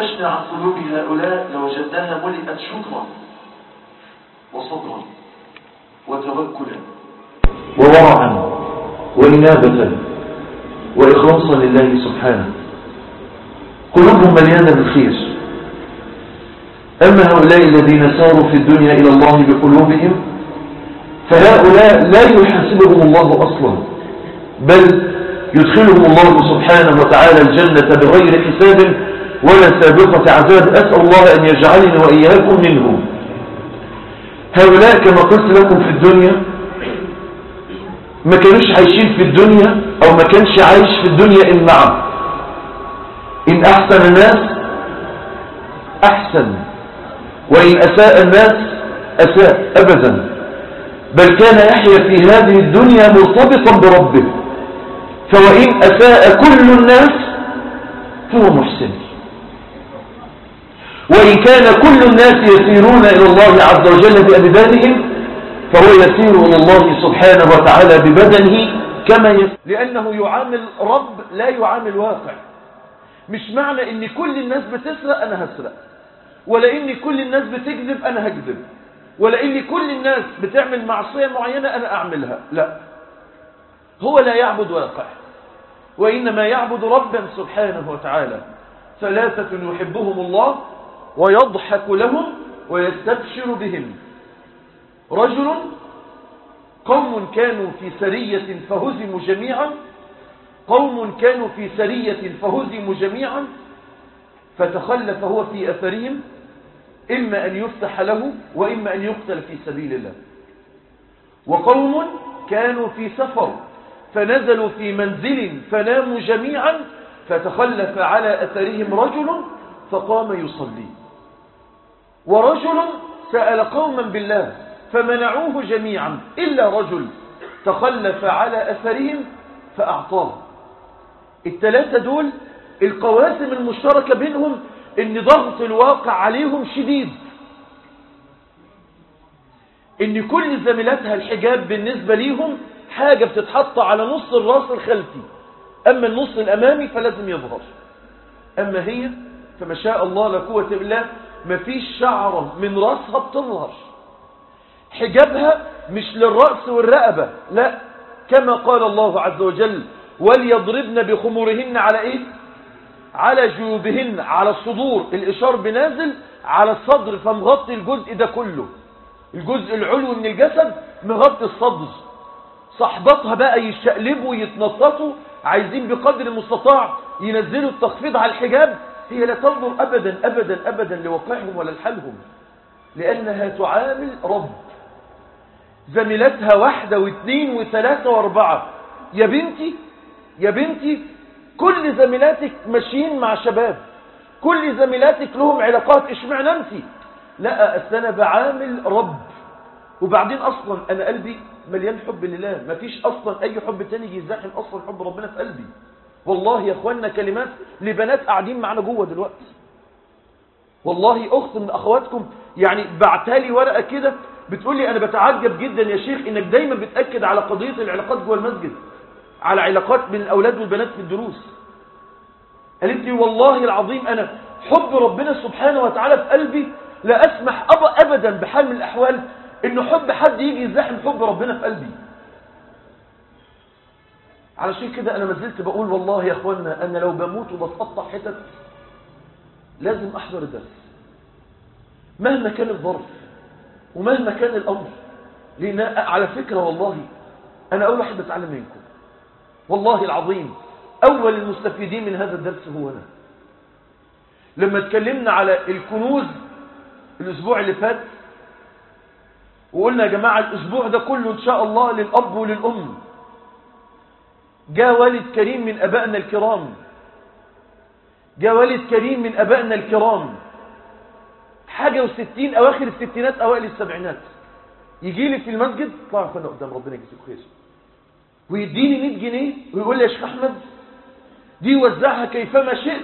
فتشنا عن قلوب هؤلاء لوجدناها ملئت شكرا وصبرا وتوكلا وورعا وإنابة وإخلاصا لله سبحانه قلوبهم مليانة بالخير أما هؤلاء الذين ساروا في الدنيا إلى الله بقلوبهم فهؤلاء لا يحاسبهم الله أصلا بل يدخلهم الله سبحانه وتعالى الجنة بغير حساب ولا سابقة عذاب أسأل الله أن يجعلني وإياكم منهم هؤلاء كما قلت لكم في الدنيا ما كانوش عايشين في الدنيا أو ما كانش عايش في الدنيا إن معه إن أحسن الناس أحسن وإن أساء الناس أساء أبدا بل كان يحيا في هذه الدنيا مرتبطا بربه فوإن أساء كل الناس فهو محسن وإن كان كل الناس يسيرون إلى الله عز وجل بأبدانهم فهو يسير إلى الله سبحانه وتعالى ببدنه كما يسير لأنه يعامل رب لا يعامل واقع مش معنى ان كل الناس بتسرق انا هسرق ولا ان كل الناس بتكذب انا هكذب ولا ان كل الناس بتعمل معصية معينة انا اعملها لا هو لا يعبد واقع وانما يعبد ربا سبحانه وتعالى ثلاثة يحبهم الله ويضحك لهم ويستبشر بهم رجل قوم كانوا في سرية فهزموا جميعا قوم كانوا في سرية فهزموا جميعا فتخلف هو في أثرهم إما أن يفتح له وإما أن يقتل في سبيل الله وقوم كانوا في سفر فنزلوا في منزل فناموا جميعا فتخلف على أثرهم رجل فقام يصلي ورجل سأل قوما بالله فمنعوه جميعا إلا رجل تخلف على أثرهم فأعطاه الثلاثة دول القواسم المشتركة بينهم ان ضغط الواقع عليهم شديد ان كل زميلاتها الحجاب بالنسبة ليهم حاجة بتتحط على نص الراس الخلفي اما النص الامامي فلازم يظهر اما هي فما شاء الله لا قوة الا بالله مفيش شعرة من راسها بتظهر حجابها مش للرأس والرقبة لا كما قال الله عز وجل وليضربن بخمورهن على ايه على جيوبهن على الصدور الاشار بنازل على الصدر فمغطي الجزء ده كله الجزء العلوي من الجسد مغطي الصدر صحباتها بقى يشقلبوا ويتنططوا عايزين بقدر المستطاع ينزلوا التخفيض على الحجاب هي لا تنظر ابدا ابدا ابدا لواقعهم ولا لحالهم لانها تعامل رب زميلتها واحدة واثنين وثلاثة واربعة يا بنتي يا بنتي كل زميلاتك ماشيين مع شباب كل زميلاتك لهم علاقات اشمعنى انت لا أصل انا بعامل رب وبعدين اصلا انا قلبي مليان حب لله مفيش اصلا اي حب تاني يزاحم اصلا حب ربنا في قلبي والله يا اخوانا كلمات لبنات قاعدين معنا جوه دلوقتي والله اخت من اخواتكم يعني بعتالي ورقه كده بتقول لي انا بتعجب جدا يا شيخ انك دايما بتاكد على قضيه العلاقات جوه المسجد على علاقات بين الأولاد والبنات في الدروس قالت لي والله العظيم أنا حب ربنا سبحانه وتعالى في قلبي لا أسمح أبدا بحال من الأحوال إنه حب حد يجي يزاحم حب ربنا في قلبي علشان كده أنا ما زلت بقول والله يا أخوانا أنا لو بموت وبتقطع حتت لازم أحضر الدرس مهما كان الظرف ومهما كان الأمر لأن على فكرة والله أنا أول واحد بتعلم منكم والله العظيم أول المستفيدين من هذا الدرس هو أنا لما اتكلمنا على الكنوز الأسبوع اللي فات وقلنا يا جماعة الأسبوع ده كله إن شاء الله للأب وللأم جاء والد كريم من أبائنا الكرام جاء والد كريم من أبائنا الكرام حاجة وستين أواخر الستينات أوائل السبعينات يجي لي في المسجد طلع أخوانا قدام ربنا يجزيك خير ويديني 100 جنيه ويقول لي يا شيخ أحمد دي وزعها كيفما شئت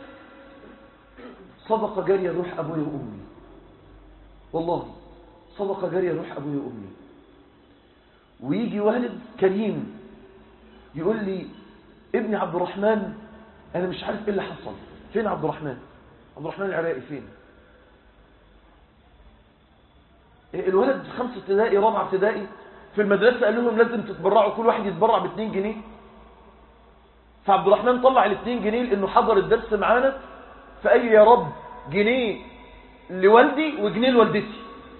صدقة جارية روح أبويا وأمي والله صدقة جارية روح أبويا وأمي ويجي والد كريم يقول لي ابني عبد الرحمن أنا مش عارف إيه اللي حصل فين عبد الرحمن عبد الرحمن العراقي فين الولد خمسة ابتدائي رابعة ابتدائي في المدرسة قال لهم لازم تتبرعوا كل واحد يتبرع ب 2 جنيه فعبد الرحمن طلع ال 2 جنيه لانه حضر الدرس معانا فقال لي يا رب جنيه لوالدي وجنيه لوالدتي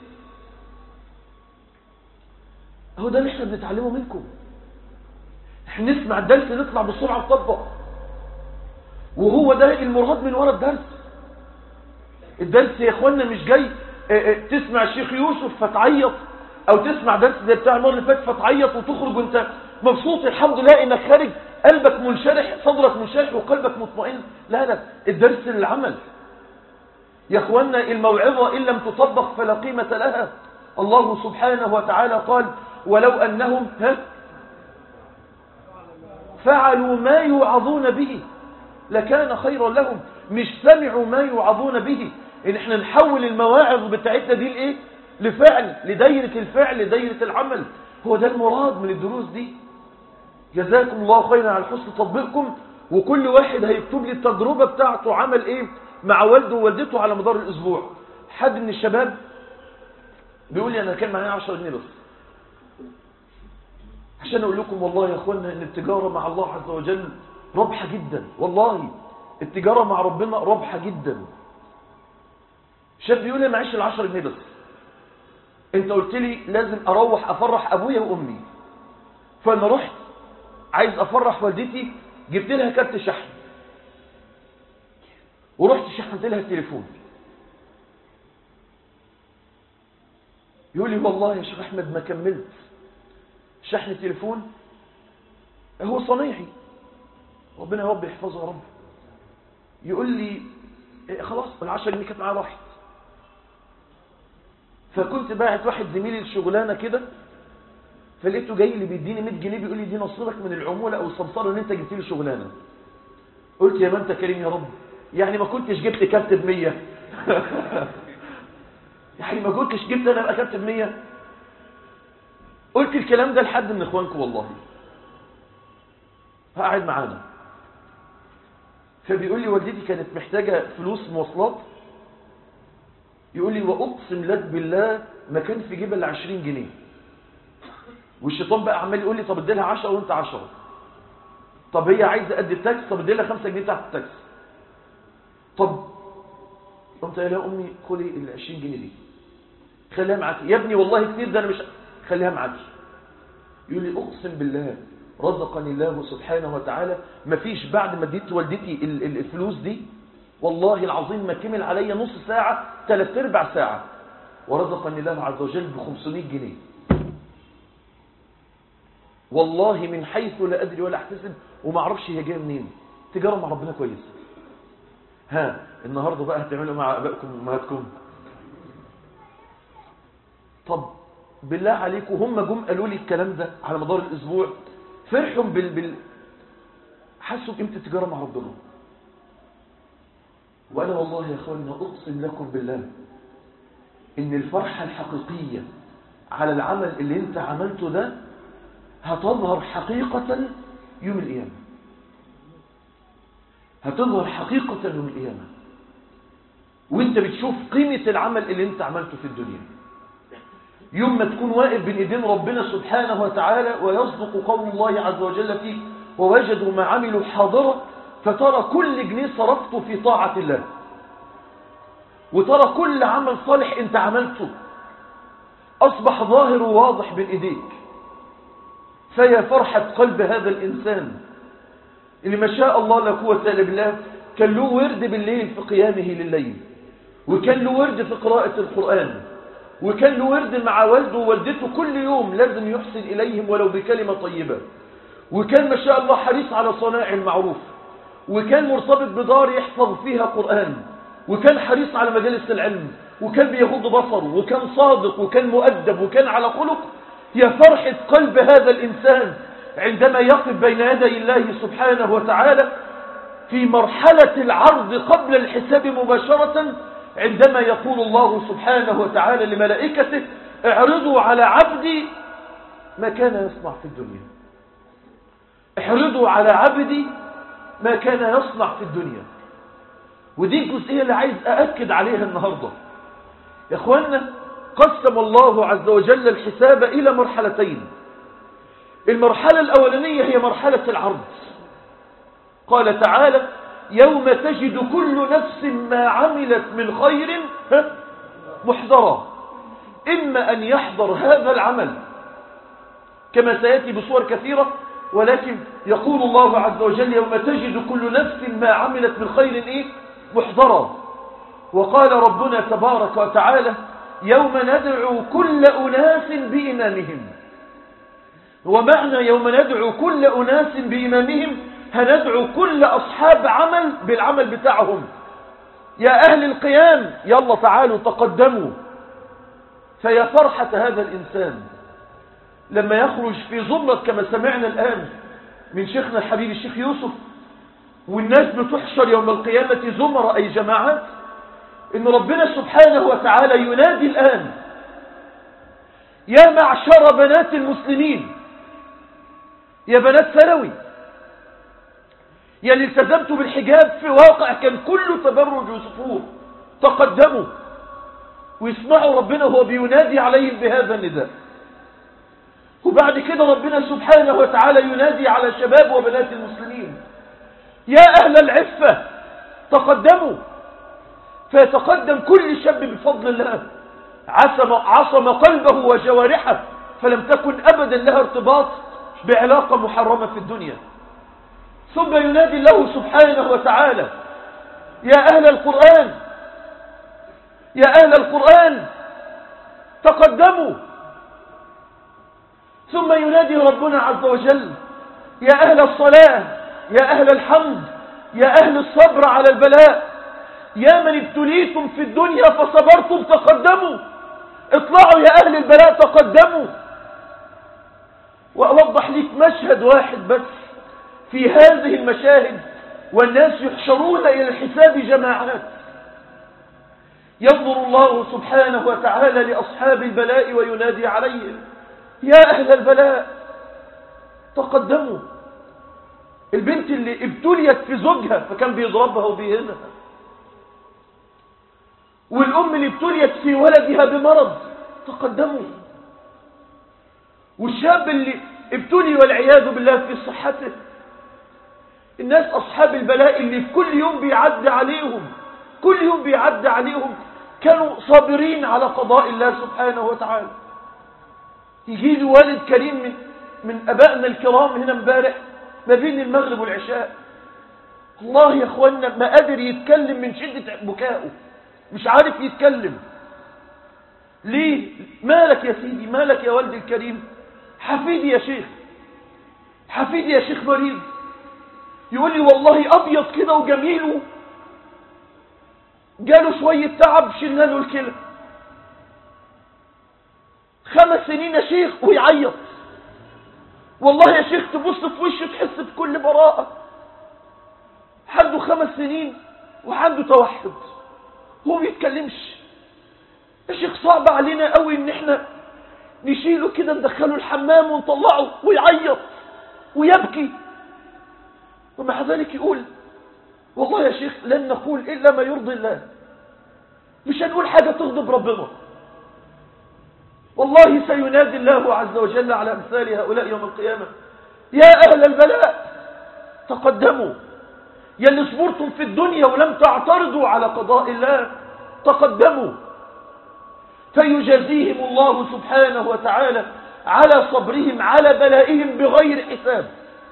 هو ده اللي احنا بنتعلمه منكم احنا نسمع الدرس نطلع بسرعة نطبق وهو ده المراد من ورا الدرس الدرس يا اخوانا مش جاي اه اه تسمع الشيخ يوسف فتعيط او تسمع درس زي بتاع المره اللي فات فتعيط وتخرج وانت مبسوط الحمد لله انك خارج قلبك منشرح صدرك منشرح وقلبك مطمئن لا لا الدرس للعمل يا اخوانا الموعظه ان لم تطبق فلا قيمه لها الله سبحانه وتعالى قال ولو انهم ها فعلوا ما يوعظون به لكان خيرا لهم مش سمعوا ما يوعظون به ان احنا نحول المواعظ بتاعتنا دي لايه لفعل لدايرة الفعل لدايرة العمل هو ده المراد من الدروس دي جزاكم الله خيرا على حسن تطبيقكم وكل واحد هيكتب لي التجربة بتاعته عمل ايه مع والده ووالدته على مدار الاسبوع حد من الشباب بيقول لي انا كان معايا 10 جنيه بس عشان اقول لكم والله يا اخوانا ان التجارة مع الله عز وجل ربحة جدا والله التجارة مع ربنا ربحة جدا شاب بيقول لي معيش العشر جنيه بس انت قلت لي لازم اروح افرح ابويا وامي فانا رحت عايز افرح والدتي جبت لها كارت شحن ورحت شحنت لها التليفون يقول لي والله يا شيخ احمد ما كملت شحن التليفون هو صنيعي ربنا يا رب يحفظه يا رب يقول لي إيه خلاص العشرة جنيه كانت معايا راحت فكنت باعت واحد زميلي الشغلانه كده فلقيته جاي لي بيديني 100 جنيه بيقول لي دي نصيبك من العموله او السمساره ان انت جبت لي شغلانه قلت يا ما انت كريم يا رب يعني ما كنتش جبت كارت ب 100 يعني ما كنتش جبت انا بقى كارت ب 100 قلت الكلام ده لحد من اخوانكم والله قاعد معانا فبيقول لي والدتي كانت محتاجه فلوس مواصلات يقول لي واقسم لك بالله ما كان في جيبها الا 20 جنيه والشيطان بقى عمال يقول لي طب ادي لها 10 وانت 10 طب هي عايزه قد التاكس طب ادي لها 5 جنيه بتاعت التاكس طب قمت قايل لها امي خدي ال 20 جنيه دي خليها معاكي يا ابني والله كتير ده انا مش خليها معاكي يقول لي اقسم بالله رزقني الله سبحانه وتعالى مفيش بعد ما اديت والدتي الفلوس دي والله العظيم ما كمل عليا نص ساعة ثلاث ارباع ساعة ورزقني الله عز وجل ب 500 جنيه والله من حيث لا أدري ولا أحتسب وما أعرفش هي جايه منين تجارة مع ربنا كويس ها النهاردة بقى هتعملوا مع أبائكم وأمهاتكم طب بالله عليكم هم جم قالوا لي الكلام ده على مدار الأسبوع فرحوا بال... بال... حسوا بقيمة التجارة مع ربنا وأنا والله يا أخواني أقسم لكم بالله إن الفرحة الحقيقية على العمل اللي انت عملته ده هتظهر حقيقة يوم القيامة هتظهر حقيقة يوم القيامة وانت بتشوف قيمة العمل اللي انت عملته في الدنيا يوم ما تكون واقف بين ايدين ربنا سبحانه وتعالى ويصدق قول الله عز وجل فيه ووجدوا ما عملوا حاضرة فترى كل جنيه صرفته في طاعة الله وترى كل عمل صالح انت عملته أصبح ظاهر وواضح بين إيديك فيا فرحة قلب هذا الإنسان اللي ما شاء الله لا قوة إلا بالله كان له ورد بالليل في قيامه لليل وكان له ورد في قراءة القرآن وكان له ورد مع والده ووالدته كل يوم لازم يحسن إليهم ولو بكلمة طيبة وكان ما شاء الله حريص على صناع المعروف وكان مرتبط بدار يحفظ فيها قرآن وكان حريص على مجالس العلم وكان بيغض بصره وكان صادق وكان مؤدب وكان على خلق يا فرحة قلب هذا الإنسان عندما يقف بين يدي الله سبحانه وتعالى في مرحلة العرض قبل الحساب مباشرة عندما يقول الله سبحانه وتعالى لملائكته اعرضوا على عبدي ما كان يصنع في الدنيا اعرضوا على عبدي ما كان يصنع في الدنيا ودي الجزئية اللي عايز أأكد عليها النهاردة يا أخوانا قسم الله عز وجل الحساب إلى مرحلتين المرحلة الأولانية هي مرحلة العرض قال تعالى يوم تجد كل نفس ما عملت من خير محضرا إما أن يحضر هذا العمل كما سيأتي بصور كثيرة ولكن يقول الله عز وجل يوم تجد كل نفس ما عملت من خير إيه؟ محضرا وقال ربنا تبارك وتعالى يوم ندعو كل أناس بإمامهم ومعنى يوم ندعو كل أناس بإمامهم هندعو كل أصحاب عمل بالعمل بتاعهم يا أهل القيام يلا تعالوا تقدموا فيا فرحة هذا الإنسان لما يخرج في زمرة كما سمعنا الآن من شيخنا الحبيب الشيخ يوسف والناس بتحشر يوم القيامة زمر أي جماعات إن ربنا سبحانه وتعالى ينادي الآن يا معشر بنات المسلمين يا بنات ثانوي يا اللي التزمتوا بالحجاب في واقع كان كله تبرج وسفور تقدموا ويسمعوا ربنا وهو بينادي عليهم بهذا النداء وبعد كده ربنا سبحانه وتعالى ينادي على شباب وبنات المسلمين يا أهل العفة تقدموا فيتقدم كل شاب بفضل الله عصم, عصم قلبه وجوارحه فلم تكن أبدا لها ارتباط بعلاقة محرمة في الدنيا ثم ينادي الله سبحانه وتعالى يا أهل القرآن يا أهل القرآن تقدموا ثم ينادي ربنا عز وجل يا أهل الصلاة يا أهل الحمد يا أهل الصبر على البلاء يا من ابتليتم في الدنيا فصبرتم تقدموا اطلعوا يا أهل البلاء تقدموا وأوضح لك مشهد واحد بس في هذه المشاهد والناس يحشرون إلى الحساب جماعات ينظر الله سبحانه وتعالى لأصحاب البلاء وينادي عليهم يا أهل البلاء تقدموا البنت اللي ابتليت في زوجها فكان بيضربها وبيهنها والأم اللي ابتليت في ولدها بمرض تقدموا والشاب اللي ابتلي والعياذ بالله في صحته الناس أصحاب البلاء اللي في كل يوم بيعد عليهم كل يوم بيعد عليهم كانوا صابرين على قضاء الله سبحانه وتعالى يجي لي والد كريم من, من أبائنا الكرام هنا امبارح ما بين المغرب والعشاء الله يا اخوانا ما قادر يتكلم من شدة بكائه مش عارف يتكلم ليه مالك يا سيدي مالك يا والدي الكريم حفيدي يا شيخ حفيدي يا شيخ مريض يقول لي والله ابيض كده وجميل جاله شوية تعب شلنا له الكلى خمس سنين يا شيخ ويعيط والله يا شيخ تبص في وشه تحس بكل براءة عنده خمس سنين وعنده توحد هو بيتكلمش يا شيخ صعب علينا قوي ان احنا نشيله كده ندخله الحمام ونطلعه ويعيط ويبكي ومع ذلك يقول والله يا شيخ لن نقول إلا ما يرضي الله مش هنقول حاجة تغضب ربنا والله سينادي الله عز وجل على أمثال هؤلاء يوم القيامة يا أهل البلاء تقدموا يا اللي صبرتم في الدنيا ولم تعترضوا على قضاء الله تقدموا فيجازيهم الله سبحانه وتعالى على صبرهم على بلائهم بغير حساب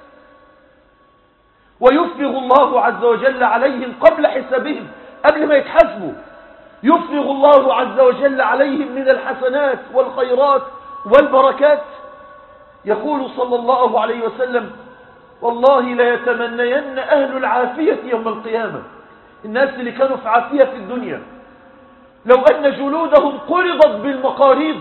ويفرغ الله عز وجل عليهم قبل حسابهم قبل ما يتحاسبوا يفرغ الله عز وجل عليهم من الحسنات والخيرات والبركات يقول صلى الله عليه وسلم والله لا يتمنين أهل العافية يوم القيامة الناس اللي كانوا في عافية في الدنيا لو أن جلودهم قرضت بالمقاريض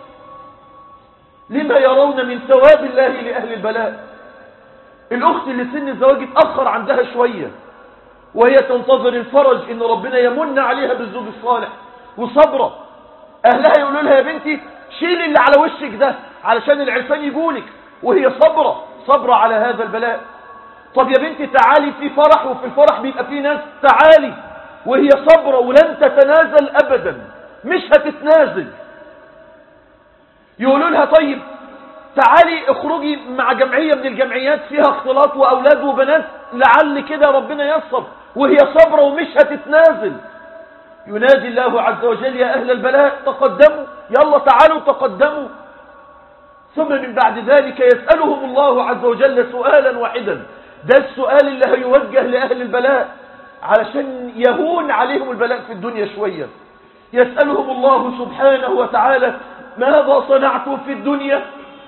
لما يرون من ثواب الله لأهل البلاء الأخت اللي سن الزواج اتأخر عندها شوية وهي تنتظر الفرج إن ربنا يمن عليها بالزوج الصالح وصبرة أهلها يقولوا لها يا بنتي شيلي اللي على وشك ده علشان العرسان يقولك وهي صبرة صبرة على هذا البلاء طب يا بنتي تعالي في فرح وفي الفرح بيبقى في ناس تعالي وهي صبرة ولن تتنازل أبدا مش هتتنازل يقولوا لها طيب تعالي اخرجي مع جمعية من الجمعيات فيها اختلاط وأولاد وبنات لعل كده ربنا يصب وهي صبرة ومش هتتنازل ينادي الله عز وجل يا أهل البلاء تقدموا يلا تعالوا تقدموا ثم من بعد ذلك يسألهم الله عز وجل سؤالا واحدا ده السؤال اللي هيوجه لأهل البلاء علشان يهون عليهم البلاء في الدنيا شوية يسألهم الله سبحانه وتعالى ماذا صنعتم في الدنيا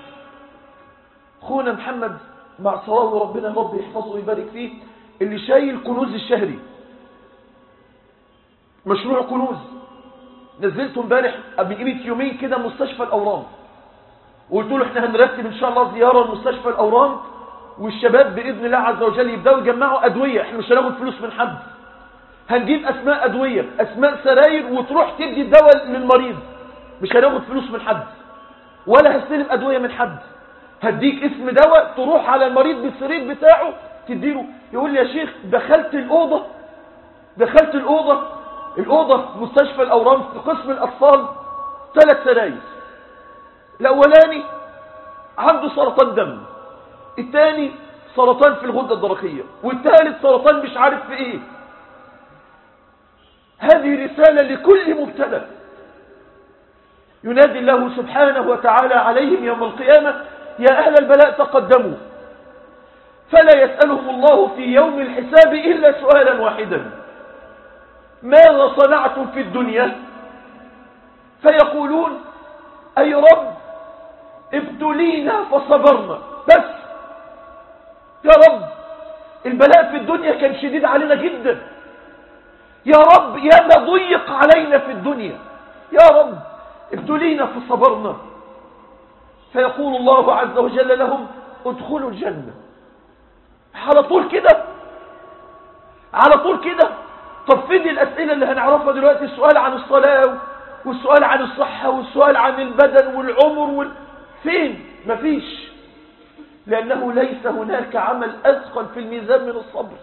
اخونا محمد مع صلاة ربنا رب يحفظه ويبارك فيه اللي شايل كنوز الشهري مشروع كنوز نزلته امبارح قبل قيمه يومين كده مستشفى الاورام وقلت له احنا هنرتب ان شاء الله زياره لمستشفى الاورام والشباب باذن الله عز وجل يبداوا يجمعوا ادويه احنا مش هناخد فلوس من حد هنجيب اسماء ادويه اسماء سراير وتروح تدي الدواء للمريض مش هناخد فلوس من حد ولا هستلم ادويه من حد هديك اسم دواء تروح على المريض بالسرير بتاعه تديله يقول لي يا شيخ دخلت الاوضه دخلت الاوضه الأوضة في مستشفى الأورام في قسم الأطفال ثلاث سراير الأولاني عنده سرطان دم الثاني سرطان في الغدة الدرقية والثالث سرطان مش عارف في ايه هذه رسالة لكل مبتلى ينادي الله سبحانه وتعالى عليهم يوم القيامة يا أهل البلاء تقدموا فلا يسألهم الله في يوم الحساب إلا سؤالا واحدا ماذا صنعتم في الدنيا فيقولون أي رب ابتلينا فصبرنا بس يا رب البلاء في الدنيا كان شديد علينا جدا يا رب يا ما ضيق علينا في الدنيا يا رب ابتلينا فصبرنا فيقول الله عز وجل لهم ادخلوا الجنة على طول كده على طول كده طب فين الأسئلة اللي هنعرفها دلوقتي السؤال عن الصلاة والسؤال عن الصحة والسؤال عن البدن والعمر وال... فين مفيش لأنه ليس هناك عمل أثقل في الميزان من الصبر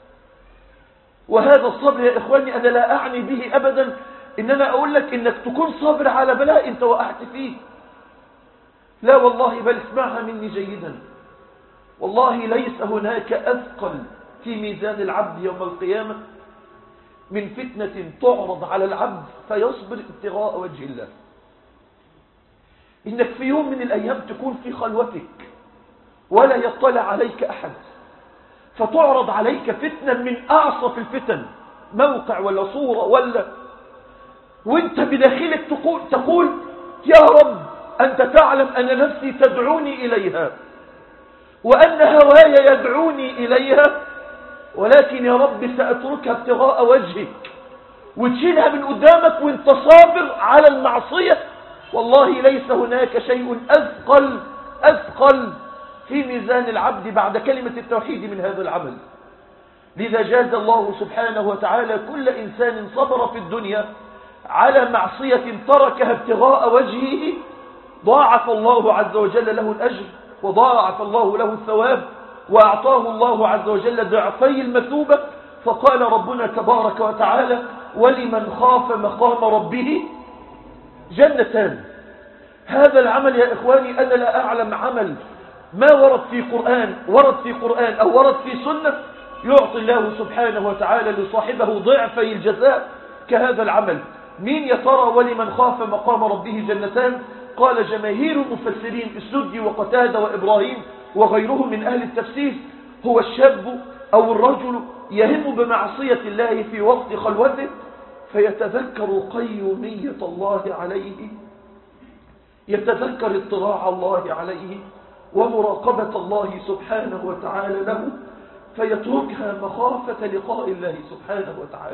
وهذا الصبر يا إخواني أنا لا أعني به أبدا إن أنا أقول لك إنك تكون صبر على بلاء أنت وقعت فيه لا والله بل اسمعها مني جيدا والله ليس هناك أثقل في ميزان العبد يوم القيامة من فتنة تعرض على العبد فيصبر ابتغاء وجه الله إنك في يوم من الأيام تكون في خلوتك ولا يطلع عليك أحد فتعرض عليك فتنة من أعصف الفتن موقع ولا صورة ولا وانت بداخلك تقول, تقول يا رب أنت تعلم أن نفسي تدعوني إليها وأن هواي يدعوني إليها ولكن يا رب سأتركها ابتغاء وجهك وتشيلها من قدامك وانت صابر على المعصية والله ليس هناك شيء أثقل أثقل في ميزان العبد بعد كلمة التوحيد من هذا العمل لذا جاز الله سبحانه وتعالى كل إنسان صبر في الدنيا على معصية تركها ابتغاء وجهه ضاعف الله عز وجل له الأجر وضاعف الله له الثواب وأعطاه الله عز وجل ضعفي المثوبة فقال ربنا تبارك وتعالى ولمن خاف مقام ربه جنتان هذا العمل يا إخواني أنا لا أعلم عمل ما ورد في قرآن ورد في قرآن أو ورد في سنة يعطي الله سبحانه وتعالى لصاحبه ضعفي الجزاء كهذا العمل مين يا ترى ولمن خاف مقام ربه جنتان قال جماهير المفسرين السدي وقتادة وإبراهيم وغيرهم من أهل التفسير هو الشاب أو الرجل يهم بمعصية الله في وقت خلوته فيتذكر قيومية الله عليه يتذكر اطلاع الله عليه ومراقبة الله سبحانه وتعالى له فيتركها مخافة لقاء الله سبحانه وتعالى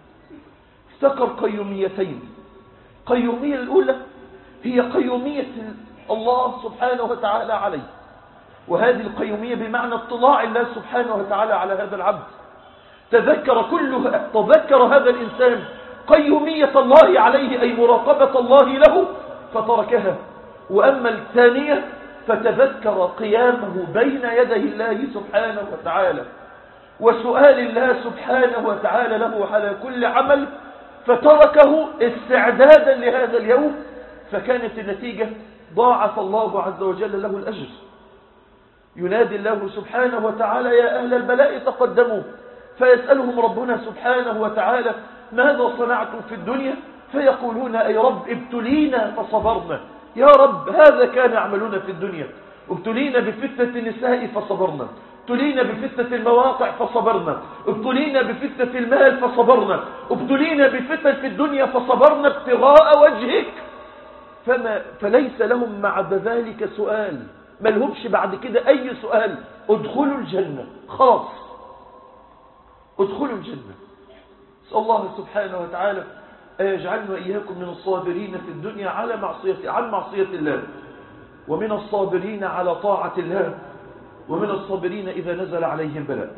افتكر قيوميتين قيومية الأولى هي قيومية الله سبحانه وتعالى عليه وهذه القيومية بمعنى اطلاع الله سبحانه وتعالى على هذا العبد تذكر كله تذكر هذا الإنسان قيومية الله عليه أي مراقبة الله له فتركها وأما الثانية فتذكر قيامه بين يدي الله سبحانه وتعالى وسؤال الله سبحانه وتعالى له على كل عمل فتركه استعدادا لهذا اليوم فكانت النتيجة ضاعف الله عز وجل له الأجر ينادي الله سبحانه وتعالى يا أهل البلاء تقدموا فيسألهم ربنا سبحانه وتعالى ماذا صنعتم في الدنيا فيقولون أي رب ابتلينا فصبرنا يا رب هذا كان عملنا في الدنيا ابتلينا بفتنة النساء فصبرنا ابتلينا بفتنة المواقع فصبرنا ابتلينا بفتنة المال فصبرنا ابتلينا بفتنة في الدنيا فصبرنا ابتغاء وجهك فما فليس لهم مع ذلك سؤال ما لهمش بعد كده أي سؤال ادخلوا الجنة خلاص ادخلوا الجنة اسال الله سبحانه وتعالى أن يجعلنا وإياكم من الصابرين في الدنيا على معصية عن معصية الله ومن الصابرين على طاعة الله ومن الصابرين إذا نزل عليهم بلاء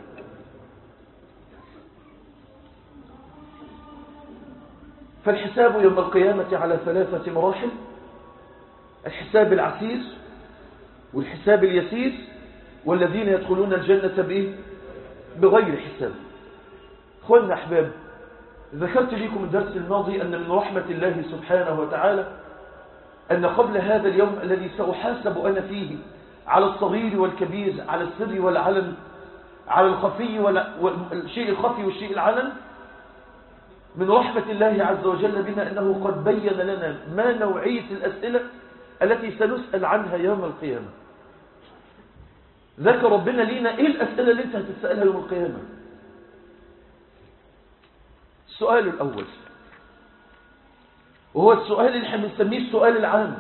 فالحساب يوم القيامة على ثلاثة مراحل الحساب العسير والحساب اليسير والذين يدخلون الجنة بإيه؟ بغير حساب أخوانا أحباب ذكرت لكم الدرس الماضي أن من رحمة الله سبحانه وتعالى أن قبل هذا اليوم الذي سأحاسب أنا فيه على الصغير والكبير على السر والعلن على الخفي والشيء الخفي والشيء العلن من رحمة الله عز وجل بنا أنه قد بين لنا ما نوعية الأسئلة التي سنسأل عنها يوم القيامة ذكر ربنا لينا إيه الأسئلة اللي أنت هتسألها يوم القيامة السؤال الأول وهو السؤال اللي احنا بنسميه السؤال العام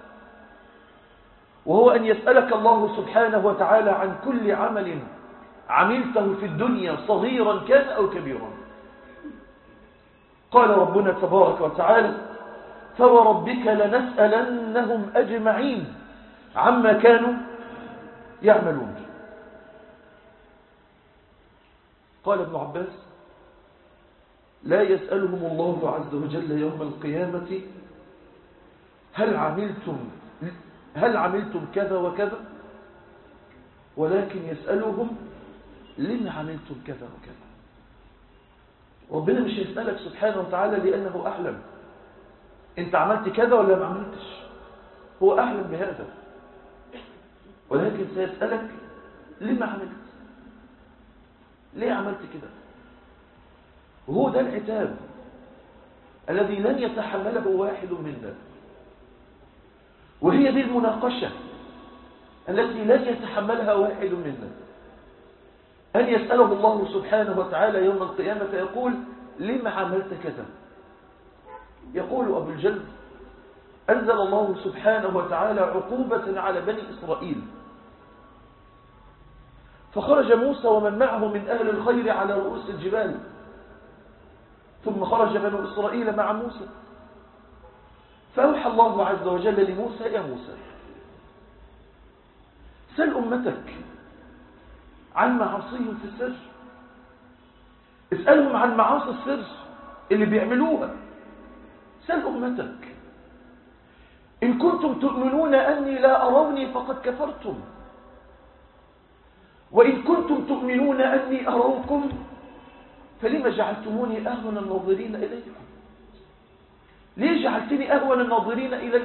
وهو أن يسألك الله سبحانه وتعالى عن كل عمل عملته في الدنيا صغيرا كان أو كبيرا قال ربنا تبارك وتعالى فوربك لنسألنهم أجمعين عما كانوا يعملون قال ابن عباس لا يسألهم الله عز وجل يوم القيامة هل عملتم هل عملتم كذا وكذا ولكن يسألهم لما عملتم كذا وكذا ربنا مش يسألك سبحانه وتعالى لأنه أعلم انت عملت كذا ولا ما عملتش هو أعلم بهذا ولكن سيسألك لما عملت ليه عملت كده وهو ده العتاب الذي لن يتحمله واحد منا وهي دي المناقشة التي لن يتحملها واحد منا أن يسأله الله سبحانه وتعالى يوم القيامة فيقول لما عملت كذا يقول أبو الجلد أنزل الله سبحانه وتعالى عقوبة على بني إسرائيل فخرج موسى ومن معه من أهل الخير على رؤوس الجبال ثم خرج بنو إسرائيل مع موسى فأوحى الله عز وجل لموسى يا موسى سل أمتك عن معاصيهم في السر اسألهم عن معاصي السر اللي بيعملوها سل أمتك إن كنتم تؤمنون أني لا أروني فقد كفرتم وإن كنتم تؤمنون أني أروكم فلما جعلتموني أهون الناظرين إليكم ليه جعلتني أهون الناظرين إليك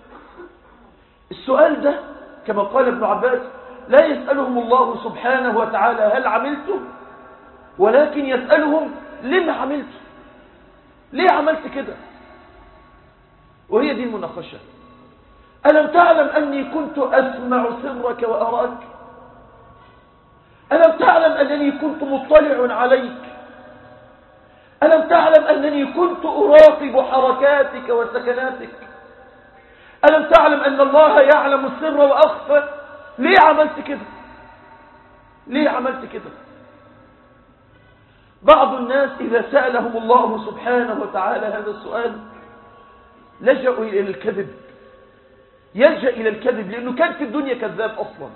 السؤال ده كما قال ابن عباس لا يسألهم الله سبحانه وتعالى هل عملتم ولكن يسألهم لما عملتم ليه عملت كده وهي دي المناقشة ألم تعلم أني كنت أسمع سرك وأراك ألم تعلم أنني كنت مطلع عليك ألم تعلم أنني كنت أراقب حركاتك وسكناتك ألم تعلم أن الله يعلم السر وأخفى ليه عملت كده ليه عملت كده بعض الناس إذا سألهم الله سبحانه وتعالى هذا السؤال لجأوا إلى الكذب يلجأ إلى الكذب لأنه كان في الدنيا كذاب أصلا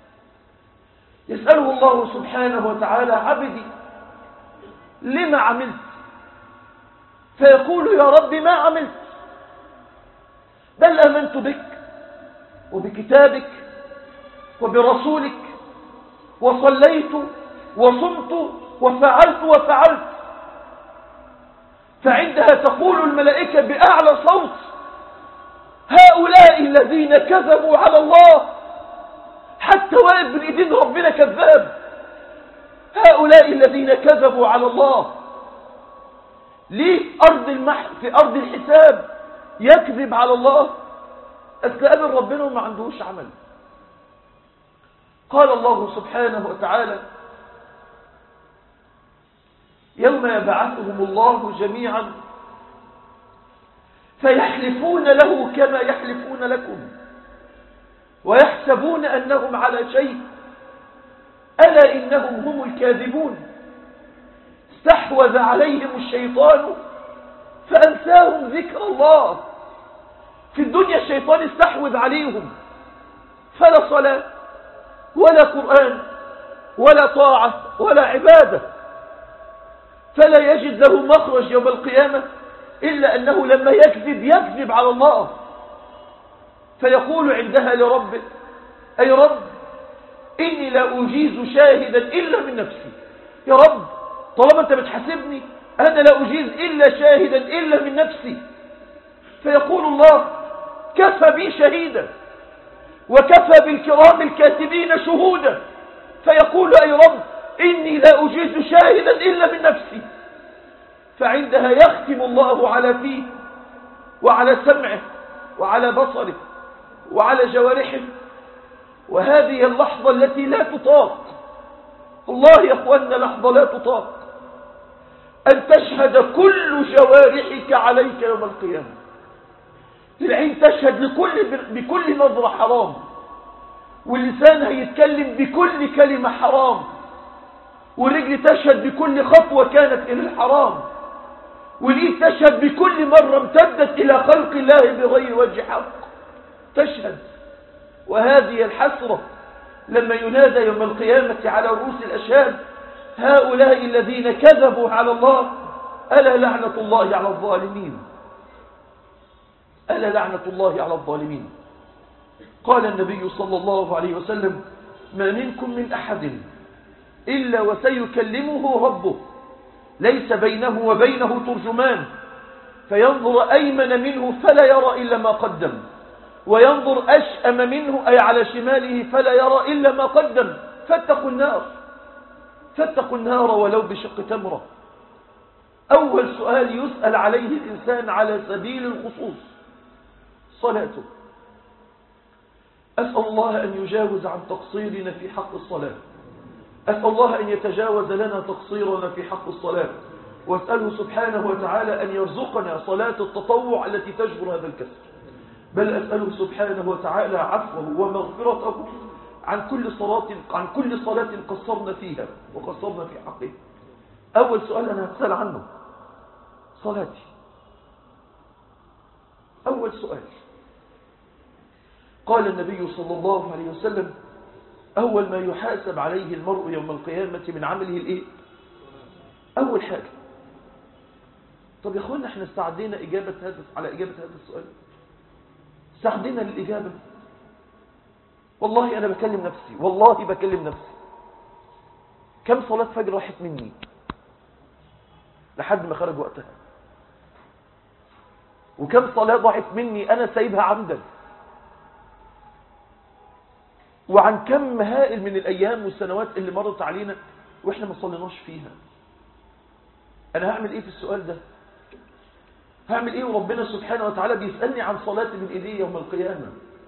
يسأله الله سبحانه وتعالى عبدي لما عملت فيقول يا رب ما عملت بل آمنت بك وبكتابك وبرسولك وصليت وصمت وفعلت وفعلت فعندها تقول الملائكة بأعلى صوت هؤلاء الذين كذبوا على الله حتى واقف بين ايدين ربنا كذاب هؤلاء الذين كذبوا على الله ليه أرض المح... في أرض الحساب يكذب على الله استقابل ربنا وما عندهوش عمل قال الله سبحانه وتعالى يوم يبعثهم الله جميعا فيحلفون له كما يحلفون لكم ويحسبون أنهم على شيء ألا إنهم هم الكاذبون استحوذ عليهم الشيطان فأنساهم ذكر الله في الدنيا الشيطان استحوذ عليهم فلا صلاة ولا قرآن ولا طاعة ولا عبادة فلا يجد له مخرج يوم القيامة إلا أنه لما يكذب يكذب على الله فيقول عندها لربه أي رب إني لا أجيز شاهدا إلا من نفسي يا رب طالما أنت بتحاسبني أنا لا أجيز إلا شاهدا إلا من نفسي فيقول الله كفى بي شهيدا وكفى بالكرام الكاتبين شهودا فيقول أي رب إني لا أجيز شاهدا إلا من نفسي فعندها يختم الله على فيه وعلى سمعه وعلى بصره وعلى جوارحه وهذه اللحظة التي لا تطاق الله يا أخوانا لحظة لا تطاق أن تشهد كل جوارحك عليك يوم القيامة العين تشهد لكل بكل نظرة حرام واللسان هيتكلم بكل كلمة حرام والرجل تشهد بكل خطوة كانت إلى الحرام والإيد تشهد بكل مرة امتدت إلى خلق الله بغير وجه حق تشهد وهذه الحسرة لما ينادى يوم القيامة على رؤوس الأشهاد هؤلاء الذين كذبوا على الله ألا لعنة الله على الظالمين ألا لعنة الله على الظالمين قال النبي صلى الله عليه وسلم ما منكم من أحد إلا وسيكلمه ربه ليس بينه وبينه ترجمان فينظر أيمن منه فلا يرى إلا ما قدم وينظر أشأم منه أي على شماله فلا يرى إلا ما قدم فاتقوا النار فاتقوا النار ولو بشق تمرة أول سؤال يسأل عليه الإنسان على سبيل الخصوص صلاته أسأل الله أن يجاوز عن تقصيرنا في حق الصلاة أسأل الله أن يتجاوز لنا تقصيرنا في حق الصلاة وأسأله سبحانه وتعالى أن يرزقنا صلاة التطوع التي تجبر هذا الكسر بل أسأله سبحانه وتعالى عفوه ومغفرته عن كل صلاة عن كل صلاة قصرنا فيها وقصرنا في حقه أول سؤال أنا هسأل عنه صلاتي أول سؤال قال النبي صلى الله عليه وسلم أول ما يحاسب عليه المرء يوم القيامة من عمله الإيه؟ أول حاجة طب يا أخوانا احنا استعدينا إجابة هذا على إجابة هذا السؤال استعدينا للإجابة والله أنا بكلم نفسي والله بكلم نفسي كم صلاة فجر راحت مني لحد ما خرج وقتها وكم صلاة ضاعت مني أنا سايبها عمدا وعن كم هائل من الأيام والسنوات اللي مرت علينا وإحنا ما صليناش فيها أنا هعمل إيه في السؤال ده هعمل إيه وربنا سبحانه وتعالى بيسألني عن صلاتي من إيديه يوم القيامة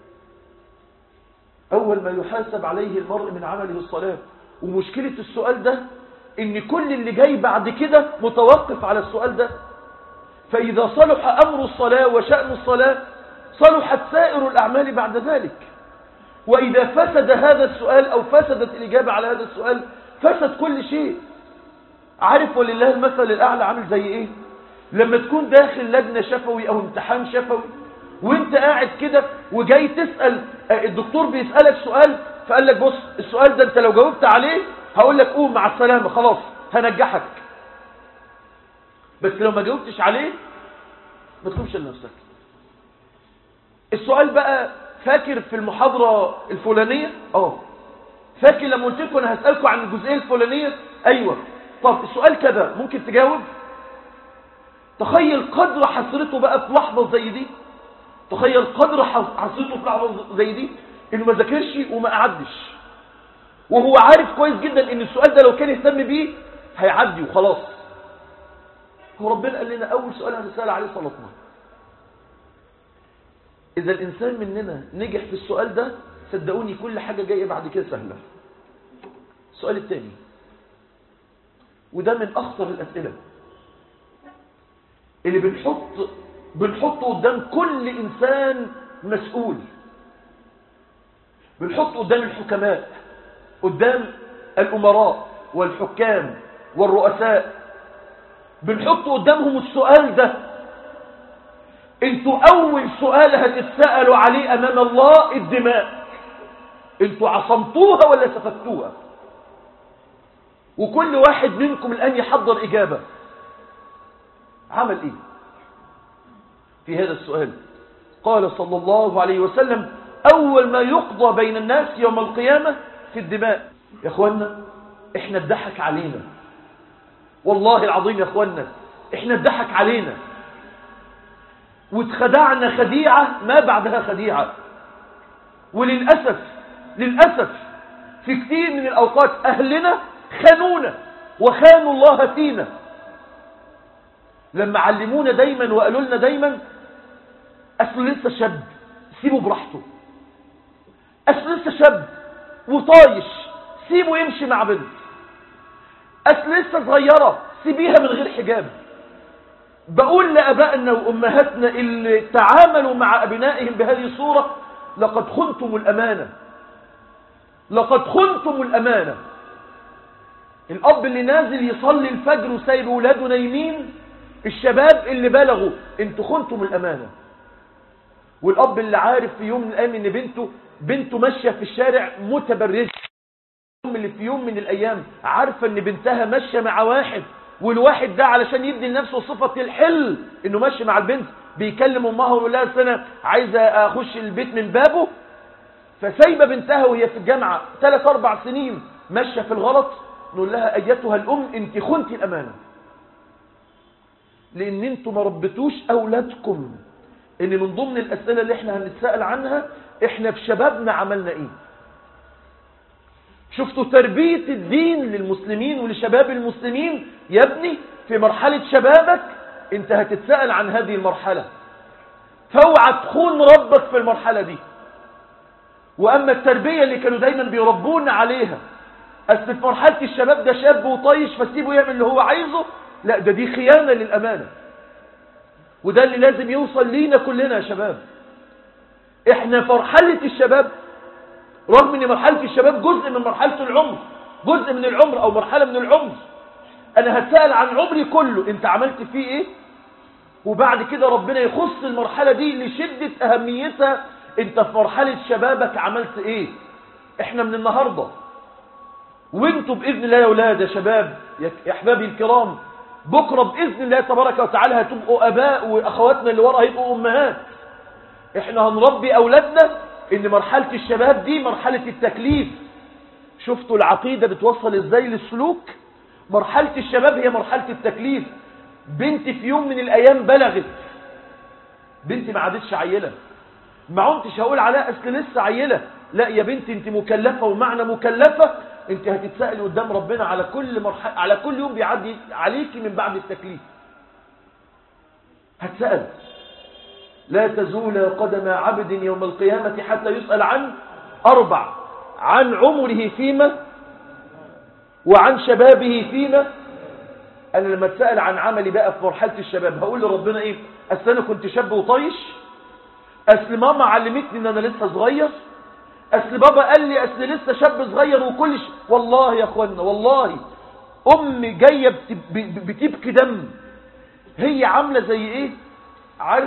أول ما يحاسب عليه المرء من عمله الصلاة ومشكلة السؤال ده إن كل اللي جاي بعد كده متوقف على السؤال ده فإذا صلح أمر الصلاة وشأن الصلاة صلحت سائر الأعمال بعد ذلك وإذا فسد هذا السؤال أو فسدت الإجابة على هذا السؤال فسد كل شيء عارف ولله المثل الأعلى عامل زي إيه لما تكون داخل لجنة شفوي أو امتحان شفوي وانت قاعد كده وجاي تسأل الدكتور بيسألك سؤال فقال لك بص السؤال ده انت لو جاوبت عليه هقول لك قوم مع السلامة خلاص هنجحك بس لو ما جاوبتش عليه ما تخافش لنفسك السؤال بقى فاكر في المحاضرة الفلانية اه فاكر لما قلت لكم انا هسالكم عن الجزئيه الفلانيه ايوه طب السؤال كده ممكن تجاوب تخيل قدر حسرته بقى في لحظه زي دي تخيل قدر حسرته في لحظه زي دي انه ما ذاكرش وما قعدش وهو عارف كويس جدا ان السؤال ده لو كان يهتم بيه هيعدي وخلاص هو ربنا قال لنا اول سؤال هنسال عليه صلاتنا اذا الانسان مننا نجح في السؤال ده صدقوني كل حاجه جايه بعد كده سهله السؤال الثاني وده من اخطر الاسئله اللي بنحط بنحطه قدام كل انسان مسؤول بنحطه قدام الحكماء قدام الامراء والحكام والرؤساء بنحط قدامهم السؤال ده انتوا اول سؤال هتتسألوا عليه امام الله الدماء انتوا عصمتوها ولا سفكتوها وكل واحد منكم الان يحضر اجابة عمل ايه في هذا السؤال قال صلى الله عليه وسلم اول ما يقضى بين الناس يوم القيامة في الدماء يا اخوانا احنا اتضحك علينا والله العظيم يا اخوانا احنا اتضحك علينا واتخدعنا خديعة ما بعدها خديعة وللأسف للأسف في كثير من الأوقات أهلنا خانونا وخانوا الله فينا لما علمونا دايما وقالوا لنا دايما أصل لسه شاب سيبه براحته أصل لسه شاب وطايش سيبه يمشي مع بنت أصل لسه صغيرة سيبيها من غير حجاب بقول لأبائنا وأمهاتنا اللي تعاملوا مع أبنائهم بهذه الصورة لقد خنتم الأمانة لقد خنتم الأمانة الأب اللي نازل يصلي الفجر وسايب ولاده نايمين الشباب اللي بلغوا انتوا خنتم الأمانة والأب اللي عارف في يوم من الأيام ان بنته بنته ماشية في الشارع متبرجة اللي في يوم من الأيام عارفة ان بنتها ماشية مع واحد والواحد ده علشان يبني لنفسه صفة الحل انه ماشي مع البنت بيكلم امها ويقول لها سنة عايزة اخش البيت من بابه فسايبة بنتها وهي في الجامعة ثلاث اربع سنين ماشية في الغلط نقول لها ايتها الام انت خنتي الامانة لان انتوا ما ربتوش اولادكم ان من ضمن الاسئلة اللي احنا هنتسأل عنها احنا في شبابنا عملنا ايه شفتوا تربية الدين للمسلمين ولشباب المسلمين يا ابني في مرحلة شبابك انت هتتسأل عن هذه المرحلة فاوعى تخون ربك في المرحلة دي واما التربية اللي كانوا دايما بيربونا عليها اصل في مرحلة الشباب ده شاب وطيش فسيبه يعمل اللي هو عايزه لا ده دي خيانة للامانة وده اللي لازم يوصل لينا كلنا يا شباب احنا في مرحلة الشباب رغم ان مرحلة الشباب جزء من مرحلة العمر جزء من العمر او مرحلة من العمر انا هتسأل عن عمري كله انت عملت فيه ايه وبعد كده ربنا يخص المرحلة دي لشدة اهميتها انت في مرحلة شبابك عملت ايه احنا من النهاردة وانتوا باذن الله يا اولاد يا شباب يا احبابي الكرام بكرة باذن الله تبارك وتعالى هتبقوا اباء واخواتنا اللي ورا هيبقوا امهات احنا هنربي اولادنا ان مرحلة الشباب دي مرحلة التكليف شفتوا العقيدة بتوصل ازاي للسلوك مرحلة الشباب هي مرحلة التكليف بنت في يوم من الايام بلغت بنتي ما عادتش عيلة ما عمتش هقول عليها اصل لسه عيلة لا يا بنتي انت مكلفة ومعنى مكلفة انت هتتسأل قدام ربنا على كل مرحلة على كل يوم بيعدي عليكي من بعد التكليف هتسأل لا تزول قدم عبد يوم القيامة حتى يسأل عن أربع عن عمره فيما وعن شبابه فيما أنا لما اتسأل عن عملي بقى في مرحلة الشباب هقول لربنا إيه أصل أنا كنت شاب وطيش أصل ماما علمتني إن أنا لسه صغير أصل بابا قال لي أصل لسه شاب صغير وكل ش... والله يا أخوانا والله أمي جاية بتبكي دم هي عاملة زي إيه عارف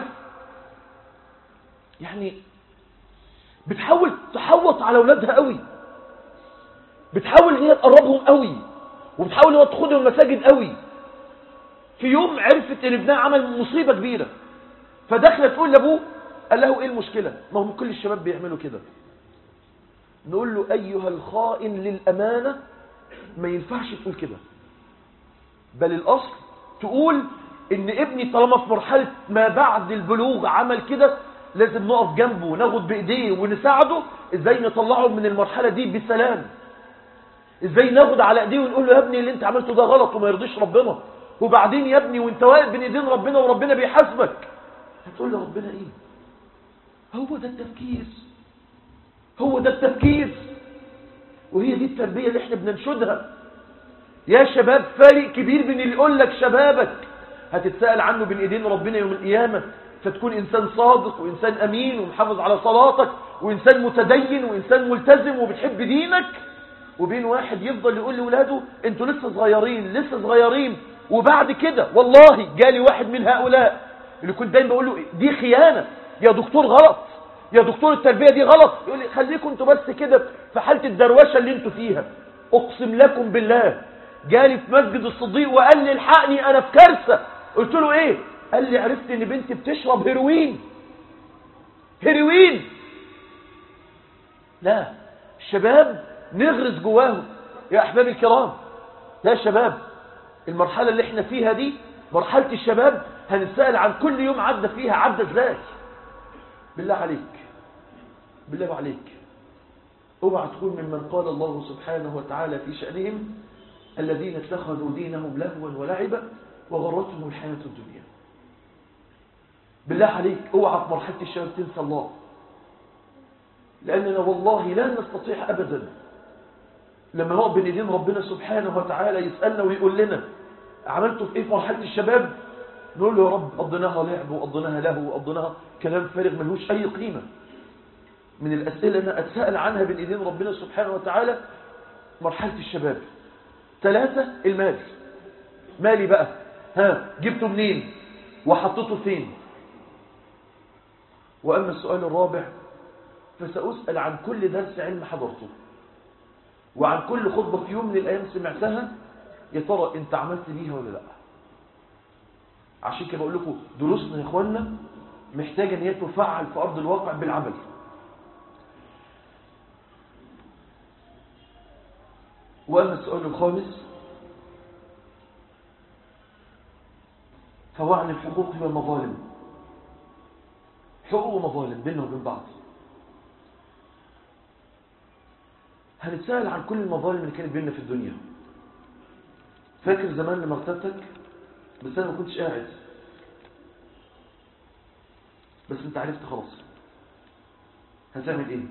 يعني بتحاول تحوط على اولادها قوي بتحاول ان هي تقربهم قوي وبتحاول ان هي تاخدهم المساجد قوي في يوم عرفت ان ابنها عمل مصيبه كبيره فدخلت تقول لابوه قال له ايه المشكله ما هم كل الشباب بيعملوا كده نقول له أيها الخائن للأمانة ما ينفعش تقول كده بل الأصل تقول إن ابني طالما في مرحلة ما بعد البلوغ عمل كده لازم نقف جنبه وناخد بإيديه ونساعده إزاي نطلعه من المرحلة دي بسلام إزاي ناخد على إيديه ونقول له يا ابني اللي أنت عملته ده غلط وما يرضيش ربنا وبعدين يا ابني وانت واقف بين ايدين ربنا وربنا بيحاسبك هتقول له ربنا ايه هو ده التفكير هو ده التفكير وهي دي التربية اللي احنا بننشدها يا شباب فارق كبير بين اللي يقول لك شبابك هتتسأل عنه بين ايدين ربنا يوم القيامة فتكون انسان صادق وانسان امين ومحافظ على صلاتك وانسان متدين وانسان ملتزم وبتحب دينك وبين واحد يفضل يقول لاولاده انتوا لسه صغيرين لسه صغيرين وبعد كده والله جالي واحد من هؤلاء اللي كنت دايما بقول له دي خيانة يا دكتور غلط يا دكتور التربية دي غلط يقول لي خليكم انتوا بس كده في حالة الدروشة اللي انتوا فيها اقسم لكم بالله جالي في مسجد الصديق وقال لي الحقني انا في كارثة قلت له ايه قال لي عرفت ان بنتي بتشرب هيروين هيروين لا الشباب نغرس جواهم يا احبابي الكرام يا شباب المرحلة اللي احنا فيها دي مرحلة الشباب هنسأل عن كل يوم عدى فيها عدى ازاي بالله عليك بالله عليك اوعى تكون ممن قال الله سبحانه وتعالى في شأنهم الذين اتخذوا دينهم لهوا ولعبا وغرتهم الحياة الدنيا بالله عليك اوعى في مرحلة الشباب تنسى الله لأننا والله لا نستطيع أبدا لما نقف بين ايدين ربنا سبحانه وتعالى يسألنا ويقول لنا عملتوا في ايه في مرحلة الشباب نقول له يا رب قضيناها لعب وقضيناها له وقضيناها كلام فارغ ملهوش اي قيمة من الاسئلة انا اتساءل عنها بين ايدين ربنا سبحانه وتعالى مرحلة الشباب ثلاثة المال مالي بقى ها جبته منين وحطيته فين واما السؤال الرابع فسأسأل عن كل درس علم حضرته وعن كل خطبة في يوم من الأيام سمعتها يا ترى أنت عملت بيها ولا لا عشان كده بقول لكم دروسنا يا إخواننا محتاجة أن هي تفعل في أرض الواقع بالعمل وأما السؤال الخامس فهو عن الحقوق والمظالم حقوق ومظالم بيننا وبين بعض هنتسأل عن كل المظالم اللي كانت بيننا في الدنيا فاكر زمان لما ارتبتك بس انا ما كنتش قاعد بس انت عرفت خلاص هتعمل ايه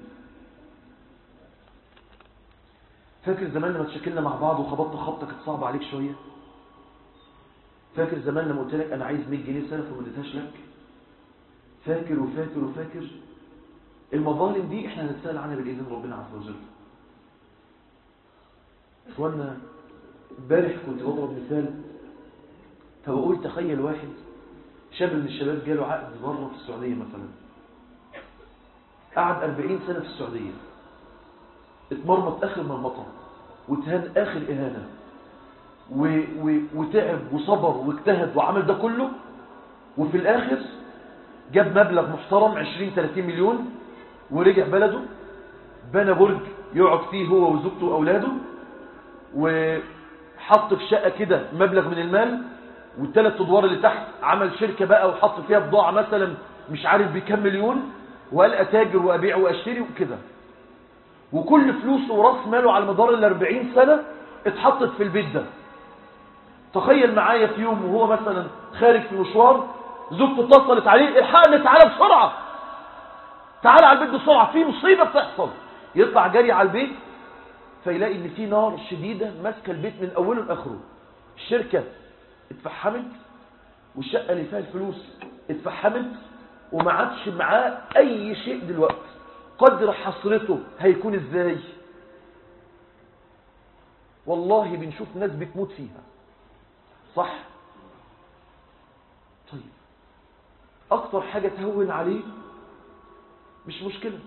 فاكر زمان لما تشكلنا مع بعض وخبطت خبطة كانت صعبة عليك شوية فاكر زمان لما قلت لك انا عايز 100 جنيه سلف وما اديتهاش لك فاكر وفاكر وفاكر المظالم دي احنا هنتسأل عنها باذن ربنا عز وجل اخوانا امبارح كنت بضرب مثال فبقول تخيل واحد شاب من الشباب جاله عقد بره في السعودية مثلا قعد 40 سنة في السعودية اتمرمط اخر مرمطة واتهان اخر اهانة و... و... وتعب وصبر واجتهد وعمل ده كله وفي الاخر جاب مبلغ محترم 20 30 مليون ورجع بلده بنى برج يقعد فيه هو وزوجته واولاده وحط في شقة كده مبلغ من المال والثلاث ادوار اللي تحت عمل شركة بقى وحط فيها بضاعة مثلا مش عارف بكم مليون وقال اتاجر وابيع واشتري وكده وكل فلوسه وراس ماله على مدار ال 40 سنة اتحطت في البيت ده تخيل معايا في يوم وهو مثلا خارج في مشوار زوجته اتصلت عليه الحقني تعالى بسرعة تعالى على البيت بسرعة في مصيبة بتحصل يطلع جري على البيت فيلاقي ان في نار شديدة ماسكه البيت من اوله لاخره الشركة اتفحمت والشقة اللي فيها الفلوس اتفحمت وما عادش معاه اي شيء دلوقتي قدر حسرته هيكون ازاي والله بنشوف ناس بتموت فيها صح طيب اكتر حاجة تهون عليه مش مشكلة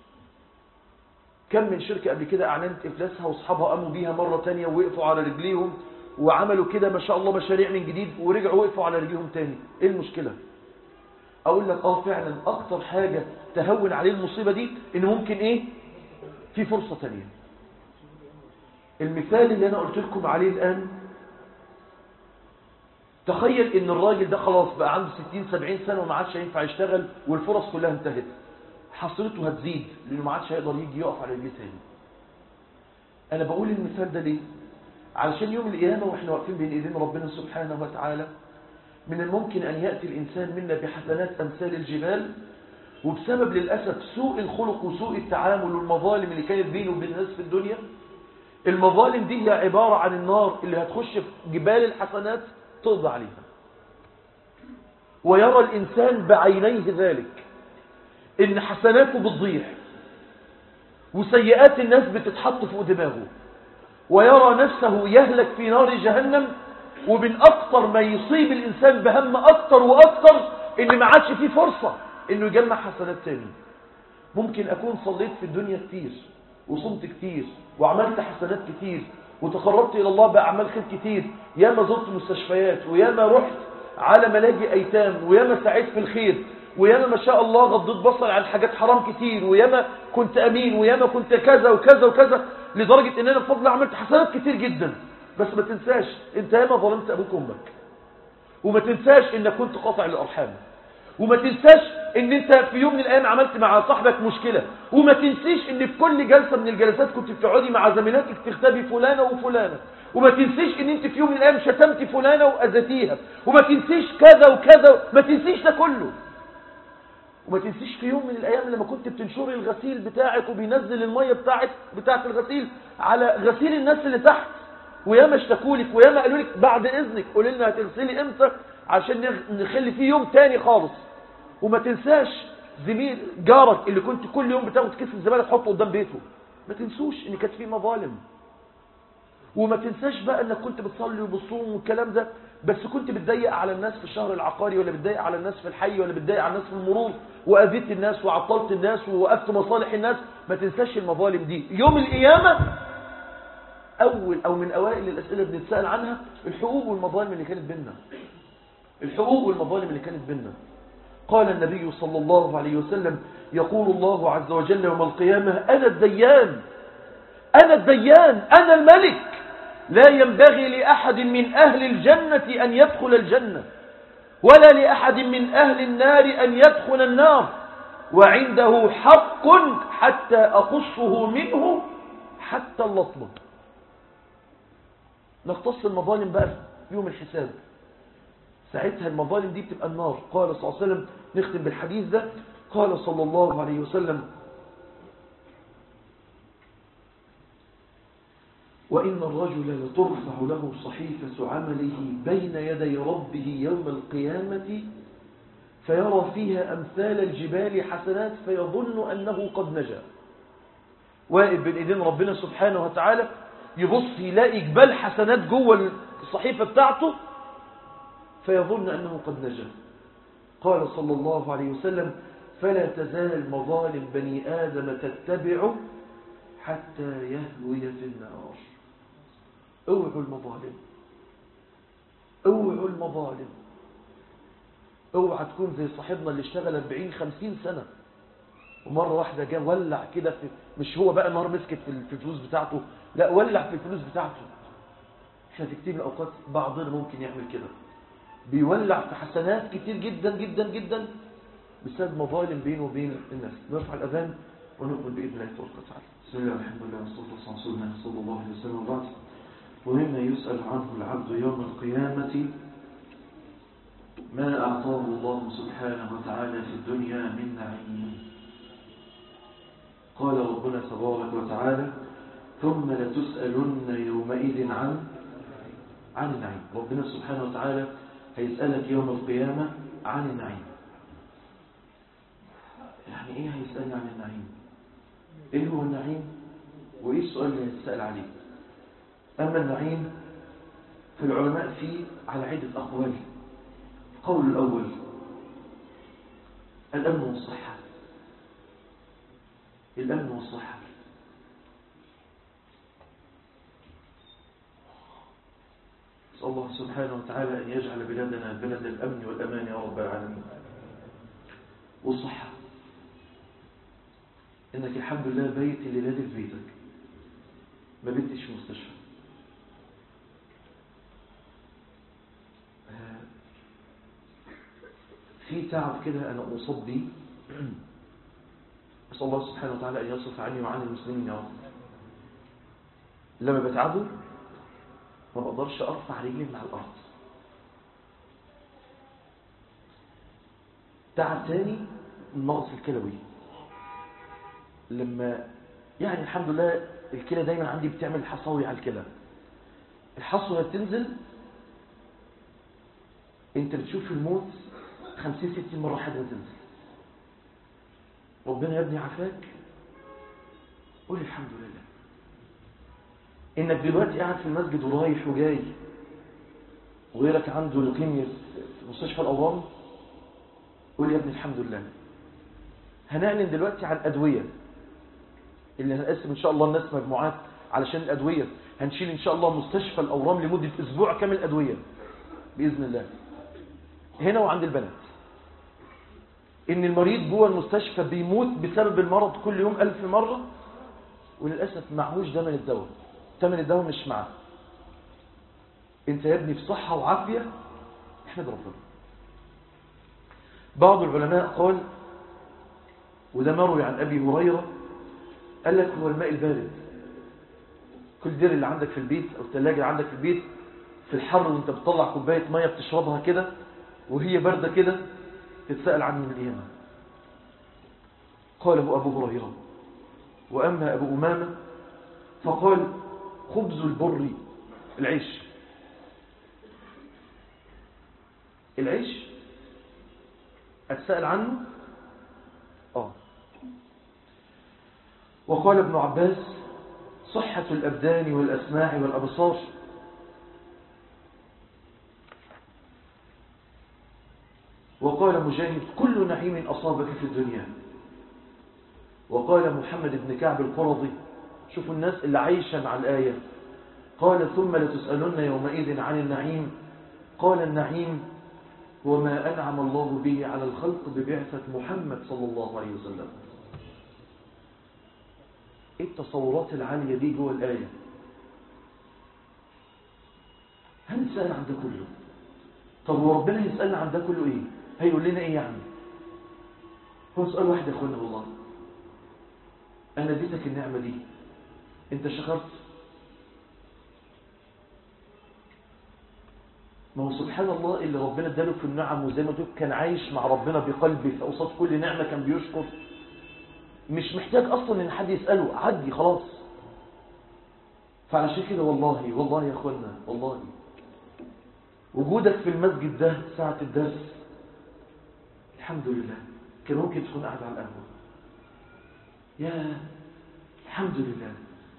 كم من شركة قبل كده اعلنت افلاسها واصحابها قاموا بيها مرة تانية ووقفوا على رجليهم وعملوا كده ما شاء الله مشاريع من جديد ورجعوا وقفوا على رجليهم تاني ايه المشكلة اقول لك اه فعلا اكتر حاجة تهون عليه المصيبة دي ان ممكن ايه في فرصة تانية المثال اللي أنا قلت لكم عليه الآن تخيل ان الراجل ده خلاص بقى عنده 60 70 سنة وما عادش ينفع يشتغل والفرص كلها انتهت حصيلته هتزيد لانه ما عادش هيقدر يجي يقف على رجليه تاني انا بقول المثال ده ليه علشان يوم القيامة واحنا واقفين بين ايدين ربنا سبحانه وتعالى من الممكن ان يأتي الانسان منا بحسنات امثال الجبال وبسبب للأسف سوء الخلق وسوء التعامل والمظالم اللي كانت بينه وبين الناس في الدنيا المظالم دي هي عبارة عن النار اللي هتخش في جبال الحسنات تقضى عليها ويرى الإنسان بعينيه ذلك إن حسناته بتضيع وسيئات الناس بتتحط فوق دماغه ويرى نفسه يهلك في نار جهنم ومن أكتر ما يصيب الإنسان بهم أكتر وأكتر إن ما عادش فيه فرصة إنه يجمع حسنات تاني ممكن أكون صليت في الدنيا كتير وصمت كتير وعملت حسنات كتير وتقربت إلى الله بأعمال خير كتير ياما زرت مستشفيات وياما رحت على ملاجئ أيتام وياما سعيت في الخير وياما ما شاء الله غضيت بصري عن حاجات حرام كتير وياما كنت أمين وياما كنت كذا وكذا وكذا لدرجة إن أنا بفضل عملت حسنات كتير جدا بس ما تنساش أنت ياما ظلمت أبوك وأمك وما تنساش إنك كنت قاطع الأرحام وما تنساش ان انت في يوم من الايام عملت مع صاحبك مشكلة وما تنسيش ان في كل جلسة من الجلسات كنت بتقعدي مع زميلاتك تغتابي فلانة وفلانة وما تنسيش ان انت في يوم من الايام شتمت فلانة واذيتيها وما تنسيش كذا وكذا ما تنسيش ده كله وما تنسيش في يوم من الايام لما كنت بتنشري الغسيل بتاعك وبينزل المية بتاعك بتاعت الغسيل على غسيل الناس اللي تحت وياما اشتكوا لك وياما قالوا لك بعد اذنك قولي لنا هتغسلي امتى عشان نخلي فيه يوم تاني خالص وما تنساش زميل جارك اللي كنت كل يوم بتاخد كيس الزباله تحطه قدام بيته ما تنسوش ان كانت فيه مظالم وما تنساش بقى انك كنت بتصلي وبتصوم والكلام ده بس كنت بتضيق على الناس في الشهر العقاري ولا بتضيق على الناس في الحي ولا بتضيق على الناس في المرور واذيت الناس وعطلت الناس ووقفت مصالح الناس ما تنساش المظالم دي يوم القيامه اول او من اوائل الاسئله اللي بنتسال عنها الحقوق والمظالم اللي كانت بيننا الحقوق والمظالم اللي كانت بيننا قال النبي صلى الله عليه وسلم يقول الله عز وجل يوم القيامة أنا الديان أنا الديان أنا الملك لا ينبغي لأحد من أهل الجنة أن يدخل الجنة ولا لأحد من أهل النار أن يدخل النار وعنده حق حتى أقصه منه حتى اللطمة نقتص المظالم بقى في يوم الحساب ساعتها المظالم دي بتبقى النار قال صلى الله عليه وسلم نختم بالحديث ده قال صلى الله عليه وسلم وإن الرجل لترفع له صحيفة عمله بين يدي ربه يوم القيامة فيرى فيها أمثال الجبال حسنات فيظن أنه قد نجا واقف بين إيدين ربنا سبحانه وتعالى يبص يلاقي جبال حسنات جوه الصحيفة بتاعته فيظن أنه قد نجا قال صلى الله عليه وسلم فلا تزال مظالم بني آدم تتبع حتى يهوي في النار اوعوا المظالم اوعوا المظالم اوعى تكون زي صاحبنا اللي اشتغل 40 50 سنة ومرة واحدة جاء ولع كده في مش هو بقى النار مسكت في الفلوس بتاعته لا ولع في الفلوس بتاعته احنا في كتير من الاوقات بعضنا ممكن يعمل كده بيولع في حسنات كتير جدا جدا جدا بسبب مظالم بينه وبين الناس نرفع الأذان ونؤمن بإذن الله تبارك وتعالى بسم الله الحمد لله والصلاة والسلام على رسولنا صلى الله عليه وسلم وبعد ومما يسأل عنه العبد يوم القيامة ما أعطاه الله سبحانه وتعالى في الدنيا من نعيم قال ربنا تبارك وتعالى ثم لتسألن يومئذ عن عن النعيم ربنا سبحانه وتعالى هيسألك يوم القيامة عن النعيم يعني ايه هيسألني عن النعيم ايه هو النعيم وايه السؤال اللي هيتسأل عليه اما النعيم في العلماء فيه على عدة اقوال القول الاول الامن والصحة الامن والصحة نسأل الله سبحانه وتعالى أن يجعل بلادنا بلد الأمن والأمان يا رب العالمين والصحة انك الحمد لله بيت الليلة في بيتك ما بيتش في مستشفى آه، في تعب كده انا اصاب بيه اسال الله سبحانه وتعالى ان يصرف عني وعن المسلمين يا رب لما بتعبوا ما بقدرش ارفع رجلي من على الارض تعب تاني النقص الكلوي لما يعني الحمد لله الكلى دايما عندي بتعمل حصاوي على الكلى الحصوة بتنزل انت بتشوف الموت خمسين ستين مرة حد ما تنزل ربنا يا ابني عافاك قول الحمد لله انك دلوقتي قاعد في المسجد ورايح وجاي وغيرك عنده لقيميا في مستشفى الاورام قول يا ابني الحمد لله هنعلن دلوقتي عن ادويه اللي هنقسم ان شاء الله الناس مجموعات علشان الادويه هنشيل ان شاء الله مستشفى الاورام لمده اسبوع كامل ادويه باذن الله هنا وعند البنات ان المريض جوه المستشفى بيموت بسبب المرض كل يوم ألف مرة وللأسف معهوش ده من الدواء تمن الدواء مش معاه انت يا ابني في صحة وعافية احمد ربنا بعض العلماء قال وده مروي عن أبي هريرة قال لك هو الماء البارد كل دير اللي عندك في البيت أو الثلاجة اللي عندك في البيت في الحر وانت بتطلع كوباية مية بتشربها كده وهي باردة كده تتسأل عنه من الإيمان قاله أبو هريرة وأما أبو أمامة فقال خبز البر العيش العيش أتسأل عنه آه وقال ابن عباس صحة الأبدان والأسماع والأبصار وقال مجاهد كل نعيم أصابك في الدنيا وقال محمد بن كعب القرظي شوفوا الناس اللي عايشة مع الآية قال ثم لتسألن يومئذ عن النعيم قال النعيم هو ما أنعم الله به على الخلق ببعثة محمد صلى الله عليه وسلم ايه التصورات العالية دي جوه الآية هنسأل عن ده كله طب وربنا يسألنا عن ده كله ايه هيقول لنا ايه يعني هو سؤال واحد يا اخوانا والله انا اديتك النعمة دي انت شكرت ما هو سبحان الله اللي ربنا اداله في النعم وزي ما تقول كان عايش مع ربنا بقلبه في اوسط كل نعمة كان بيشكر مش محتاج اصلا ان حد يسأله عدي خلاص فعلشان كده والله والله يا اخوانا والله وجودك في المسجد ده ساعة الدرس الحمد لله كان ممكن تكون قاعد على القهوة يا الحمد لله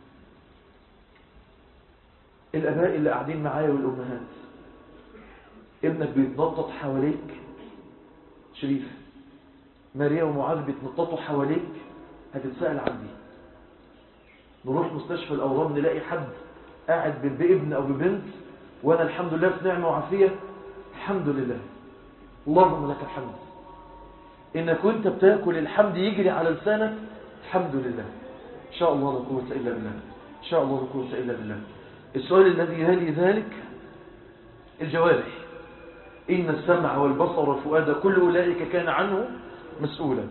الاباء اللي قاعدين معايا والامهات ابنك بيتنطط حواليك شريف ماريا ومعاذ بيتنططوا حواليك هتتسأل عن دي نروح مستشفى الأورام نلاقي حد قاعد بابن أو ببنت وأنا الحمد لله في نعمة وعافية الحمد لله اللهم لك الحمد إنك كنت بتاكل الحمد يجري على لسانك الحمد لله إن شاء الله لا قوة إلا بالله إن شاء الله لا قوة إلا بالله السؤال الذي يلي ذلك الجوارح إن السمع والبصر والفؤاد كل أولئك كان عنه مسؤولا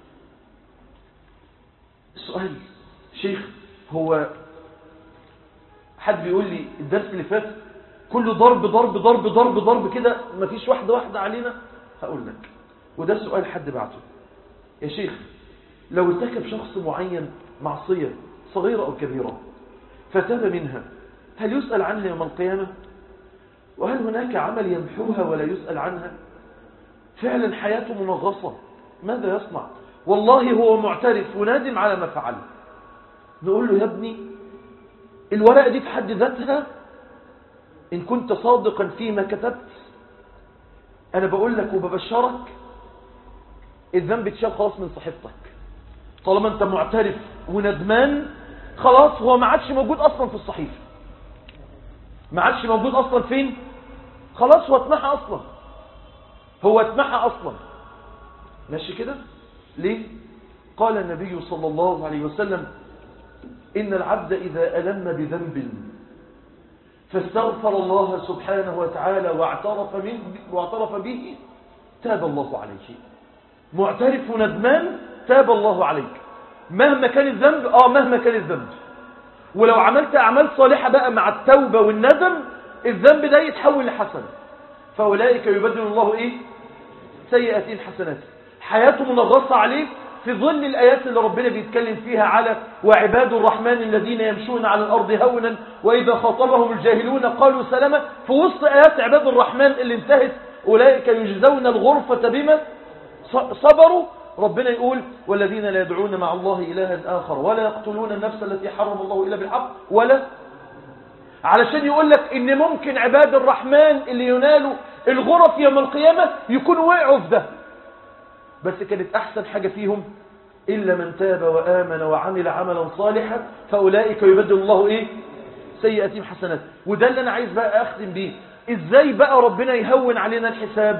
السؤال شيخ هو حد بيقول لي الدرس اللي فات كله ضرب ضرب ضرب ضرب ضرب كده مفيش واحدة واحدة علينا هقول لك وده سؤال حد بعته يا شيخ لو ارتكب شخص معين معصية صغيرة أو كبيرة فتاب منها هل يسأل عنها يوم القيامة وهل هناك عمل يمحوها ولا يسأل عنها فعلا حياته منغصة ماذا يصنع والله هو معترف ونادم على ما فعل نقول له يا ابني الورقة دي في حد ذاتها إن كنت صادقا فيما كتبت أنا بقول لك وببشرك الذنب اتشال خلاص من صحيفتك طالما أنت معترف وندمان خلاص هو ما عادش موجود أصلا في الصحيفة ما عادش موجود أصلا فين خلاص هو اتمحى أصلا هو اتمحى أصلا ماشي كده ليه قال النبي صلى الله عليه وسلم إن العبد إذا ألم بذنب فاستغفر الله سبحانه وتعالى واعترف, منه واعترف به تاب الله عليه معترف ندمان تاب الله عليك مهما كان الذنب اه مهما كان الذنب ولو عملت أعمال صالحة بقى مع التوبة والندم الذنب ده يتحول لحسن فأولئك يبدل الله إيه سيئاتين حسنات حياته منغصة عليه في ظل الآيات اللي ربنا بيتكلم فيها على وعباد الرحمن الذين يمشون على الأرض هونا وإذا خاطبهم الجاهلون قالوا سلامة في وسط آيات عباد الرحمن اللي انتهت أولئك يجزون الغرفة بما صبروا ربنا يقول والذين لا يدعون مع الله إلها آخر ولا يقتلون النفس التي حرم الله إلا بالحق ولا علشان يقول لك إن ممكن عباد الرحمن اللي ينالوا الغرف يوم القيامة يكونوا وقعوا في ده بس كانت أحسن حاجة فيهم إلا من تاب وآمن وعمل عملا صالحا فأولئك يبدل الله إيه سيئاتهم حسنات وده اللي أنا عايز بقى أختم بيه إزاي بقى ربنا يهون علينا الحساب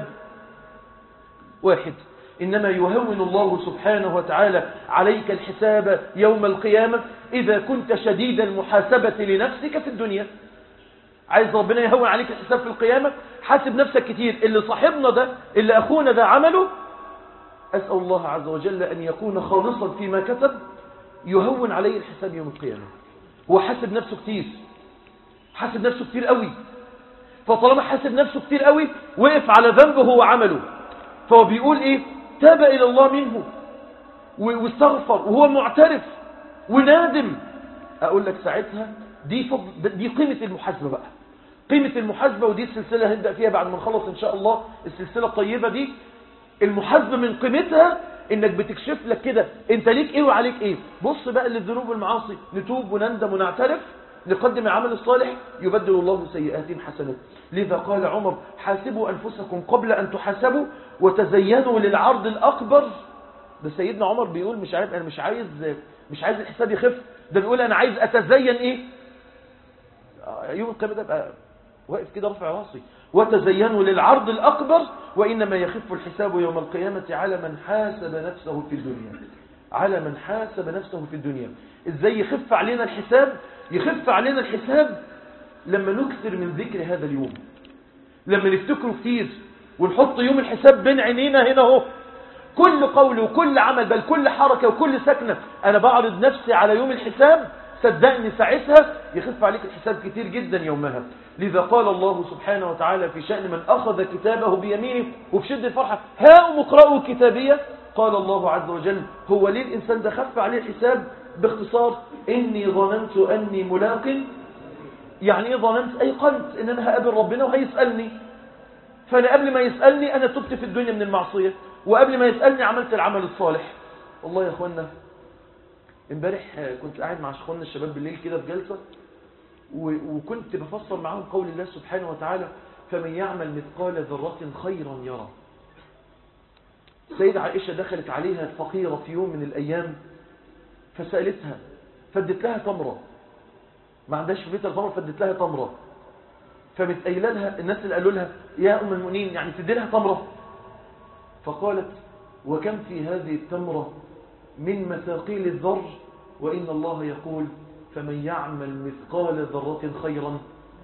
واحد إنما يهون الله سبحانه وتعالى عليك الحساب يوم القيامة إذا كنت شديد المحاسبة لنفسك في الدنيا عايز ربنا يهون عليك الحساب في القيامة حاسب نفسك كتير اللي صاحبنا ده اللي أخونا ده عمله أسأل الله عز وجل أن يكون خالصا فيما كتب يهون عليه الحساب يوم القيامة هو حاسب نفسه كتير حاسب نفسه كتير قوي فطالما حاسب نفسه كتير قوي وقف على ذنبه وعمله فهو بيقول ايه تاب الى الله منه واستغفر وهو معترف ونادم اقول لك ساعتها دي فضل دي قيمة المحاسبة بقى قيمة المحاسبة ودي السلسلة هنبدأ فيها بعد ما نخلص ان شاء الله السلسلة الطيبة دي المحاسبة من قيمتها انك بتكشف لك كده انت ليك ايه وعليك ايه بص بقى للذنوب والمعاصي نتوب ونندم ونعترف نقدم العمل الصالح يبدل الله سيئاتهم حسنات لذا قال عمر حاسبوا أنفسكم قبل أن تحاسبوا وتزينوا للعرض الأكبر ده سيدنا عمر بيقول مش عارف أنا مش عايز مش عايز الحساب يخف ده بيقول أنا عايز أتزين إيه يوم القيامة ده بقى واقف كده رفع راسي وتزينوا للعرض الأكبر وإنما يخف الحساب يوم القيامة على من حاسب نفسه في الدنيا على من حاسب نفسه في الدنيا ازاي يخف علينا الحساب يخف علينا الحساب لما نكثر من ذكر هذا اليوم لما نفتكره كتير ونحط يوم الحساب بين عينينا هنا اهو كل قول وكل عمل بل كل حركة وكل سكنة أنا بعرض نفسي على يوم الحساب صدقني ساعتها يخف عليك الحساب كتير جدا يومها لذا قال الله سبحانه وتعالى في شأن من أخذ كتابه بيمينه وبشدة الفرحة هاؤم اقرأوا كتابية قال الله عز وجل هو ليه الإنسان ده خف عليه الحساب باختصار إني ظننت أني ملاق يعني إيه ظننت أيقنت إن أنا هقابل ربنا وهيسألني فأنا قبل ما يسألني أنا تبت في الدنيا من المعصية وقبل ما يسألني عملت العمل الصالح والله يا أخوانا امبارح كنت قاعد مع اخواننا الشباب بالليل كده في جلسة وكنت بفسر معاهم قول الله سبحانه وتعالى فمن يعمل مثقال ذرة خيرا يرى سيدة عائشة دخلت عليها فقيرة في يوم من الأيام فسألتها فدت لها تمرة ما عندهاش في بيتها تمرة فدت لها تمرة فمتقايله لها الناس اللي قالوا لها يا أم المؤمنين يعني تدي لها تمرة فقالت وكم في هذه التمرة من مثاقيل الذر وإن الله يقول فمن يعمل مثقال ذرة خيرا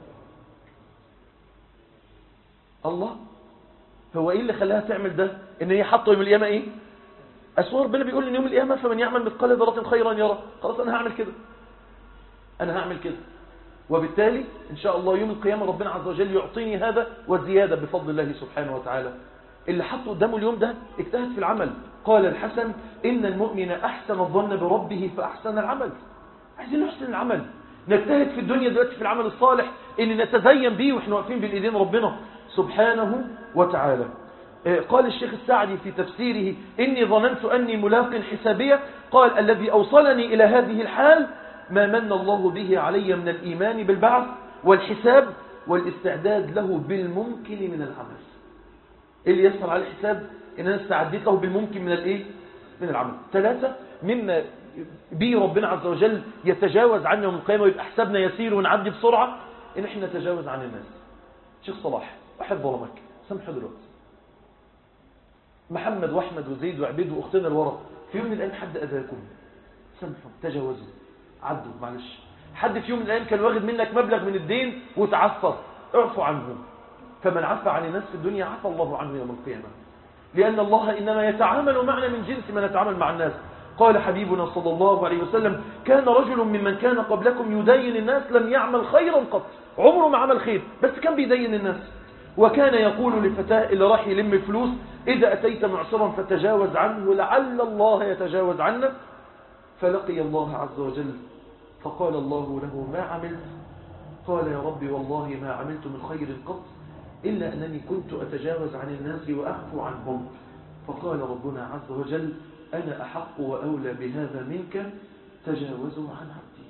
الله هو ايه اللي خلاها تعمل ده ان هي حاطه يوم القيامه ايه اسوار ربنا بيقول ان يوم القيامه فمن يعمل مثقال ذره خيرا يرى خلاص انا هعمل كده انا هعمل كده وبالتالي ان شاء الله يوم القيامه ربنا عز وجل يعطيني هذا وزياده بفضل الله سبحانه وتعالى اللي حطه قدامه اليوم ده اجتهد في العمل قال الحسن ان المؤمن احسن الظن بربه فاحسن العمل عايزين نحسن العمل نجتهد في الدنيا دلوقتي في العمل الصالح ان نتزين به واحنا واقفين بالايدين ربنا سبحانه وتعالى قال الشيخ السعدي في تفسيره إني ظننت أني ملاق حسابية قال الذي أوصلني إلى هذه الحال ما من الله به علي من الإيمان بالبعث والحساب والاستعداد له بالممكن من العمل اللي يسر على الحساب إن أنا استعديت له بالممكن من الإيه؟ من العمل ثلاثة مما به ربنا عز وجل يتجاوز عنا يوم القيامة ويبقى حسابنا يسير ونعدي بسرعة إن إحنا نتجاوز عن الناس شيخ صلاح واحد ظلمك سامحه دلوقتي محمد واحمد وزيد وعبيد واختنا الورق في يوم من الأيام حد أذاكم سامحوا تجاوزوا عدوا معلش حد في يوم من الأيام كان واخد منك مبلغ من الدين وتعفر اعفوا عنه فمن عفى عن الناس في الدنيا عفى الله عنه يوم القيامة لأن الله إنما يتعامل معنا من جنس ما نتعامل مع الناس قال حبيبنا صلى الله عليه وسلم كان رجل ممن كان قبلكم يدين الناس لم يعمل خيرا قط عمره ما عمل خير بس كان بيدين الناس وكان يقول لفتاه اللي راح يلم الفلوس إذا أتيت معصرا فتجاوز عنه لعل الله يتجاوز عنك فلقي الله عز وجل فقال الله له ما عملت قال يا ربي والله ما عملت من خير قط إلا أنني كنت أتجاوز عن الناس وأخفو عنهم فقال ربنا عز وجل أنا أحق وأولى بهذا منك تجاوزوا عن عبدي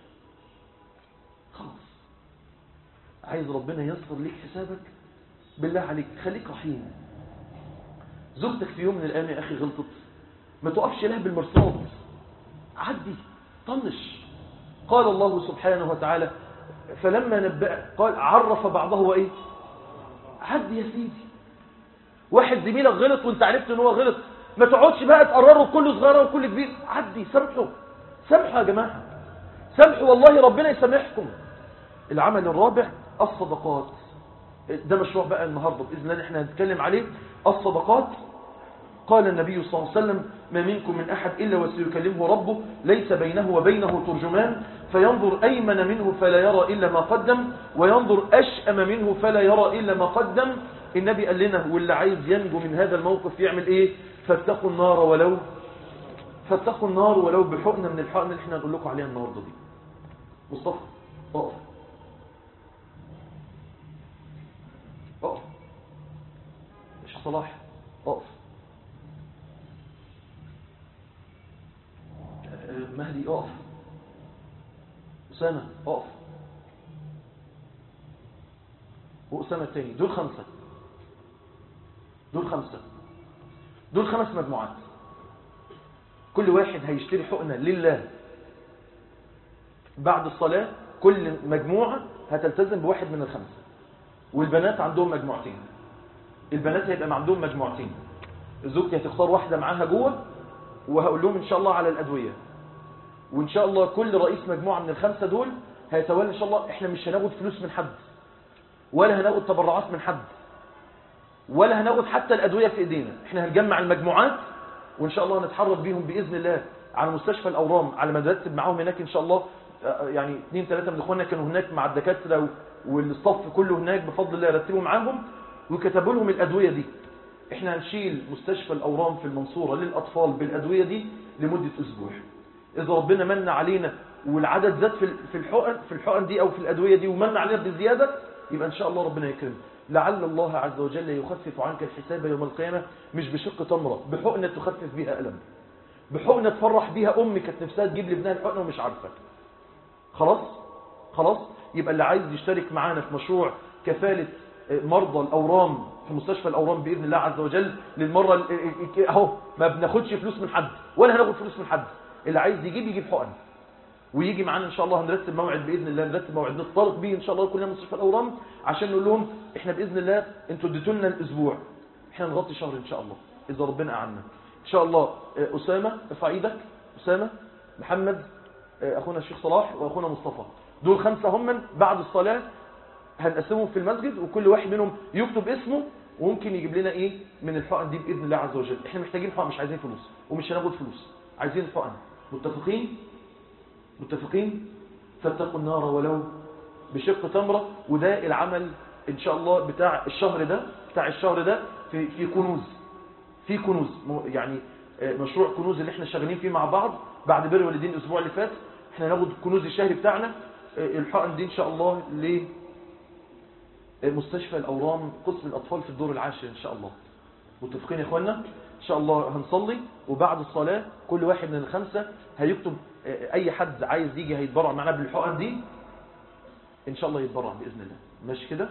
خلاص عايز ربنا يصفر لك حسابك بالله عليك خليك رحيم زوجتك في يوم من الأيام يا أخي غلطت ما تقفش لها بالمرصاد عدي طنش قال الله سبحانه وتعالى فلما نبأ قال عرف بعضه وإيه عدي يا سيدي واحد زميلك غلط وانت عرفت ان هو غلط ما تقعدش بقى تقرره كل صغيره وكل كبير عدي سامحوا سامحوا يا جماعه سامحوا والله ربنا يسامحكم العمل الرابع الصدقات ده مشروع بقى النهارده باذن الله احنا هنتكلم عليه الصدقات قال النبي صلى الله عليه وسلم ما منكم من أحد إلا وسيكلمه ربه ليس بينه وبينه ترجمان فينظر أيمن منه فلا يرى إلا ما قدم وينظر أشأم منه فلا يرى إلا ما قدم النبي قال لنا واللي عايز ينجو من هذا الموقف يعمل إيه فاتقوا النار ولو فاتقوا النار ولو بحقنة من الحقن اللي احنا نقول لكم عليها النهاردة دي مصطفى اقف اقف مش صلاح اقف مهدي اقف أسامة اقف وأسامة التاني دول خمسة دول خمسة دول خمس مجموعات كل واحد هيشتري حقنة لله بعد الصلاة كل مجموعة هتلتزم بواحد من الخمسة والبنات عندهم مجموعتين البنات هيبقى عندهم مجموعتين زوجتي هتختار واحدة معاها جوه وهقول لهم إن شاء الله على الأدوية وإن شاء الله كل رئيس مجموعة من الخمسة دول هيتولى إن شاء الله إحنا مش هناخد فلوس من حد ولا هناخد تبرعات من حد ولا هناخد حتى الأدوية في إيدينا إحنا هنجمع المجموعات وإن شاء الله نتحرك بيهم بإذن الله على مستشفى الأورام على ما نرتب معاهم هناك إن شاء الله يعني اثنين ثلاثة من إخواننا كانوا هناك مع الدكاترة والصف كله هناك بفضل الله رتبوا معاهم وكتبوا لهم الأدوية دي احنا هنشيل مستشفى الأورام في المنصورة للأطفال بالأدوية دي لمدة أسبوع إذا ربنا من علينا والعدد زاد في الحقن في الحقن دي أو في الأدوية دي ومن علينا بزيادة يبقى إن شاء الله ربنا يكرم لعل الله عز وجل يخفف عنك الحساب يوم القيامة مش بشق تمرة بحقنة تخفف بها ألم بحقنة تفرح بيها أمي كانت نفسها تجيب لابنها الحقنة ومش عارفة خلاص خلاص يبقى اللي عايز يشترك معانا في مشروع كفالة مرضى الأورام في مستشفى الأورام بإذن الله عز وجل للمرة اهو ما بناخدش فلوس من حد ولا هناخد فلوس من حد اللي عايز يجيب يجيب حقن ويجي معانا ان شاء الله هنرتب موعد باذن الله نرتب موعد نتطرق بيه ان شاء الله كلنا مستشفى الاورام عشان نقول لهم احنا باذن الله انتوا اديتوا لنا الاسبوع احنا نغطي شهر ان شاء الله اذا ربنا اعنا ان شاء الله اسامه ارفع ايدك اسامه محمد اخونا الشيخ صلاح واخونا مصطفى دول خمسه هم بعد الصلاه هنقسمهم في المسجد وكل واحد منهم يكتب اسمه وممكن يجيب لنا ايه من الحقن دي باذن الله عز وجل احنا محتاجين حقن مش عايزين فلوس ومش هناخد فلوس عايزين الحقن متفقين متفقين فاتقوا النار ولو بشق تمرة وده العمل ان شاء الله بتاع الشهر ده بتاع الشهر ده في في كنوز في كنوز يعني مشروع كنوز اللي احنا شغالين فيه مع بعض بعد بر والدين الاسبوع اللي فات احنا هناخد الكنوز الشهري بتاعنا الحقن دي ان شاء الله لمستشفى الاورام قسم الاطفال في الدور العاشر ان شاء الله متفقين يا اخوانا ان شاء الله هنصلي وبعد الصلاة كل واحد من الخمسة هيكتب اي حد عايز يجي هيتبرع معنا بالحقن دي ان شاء الله يتبرع باذن الله ماشي كده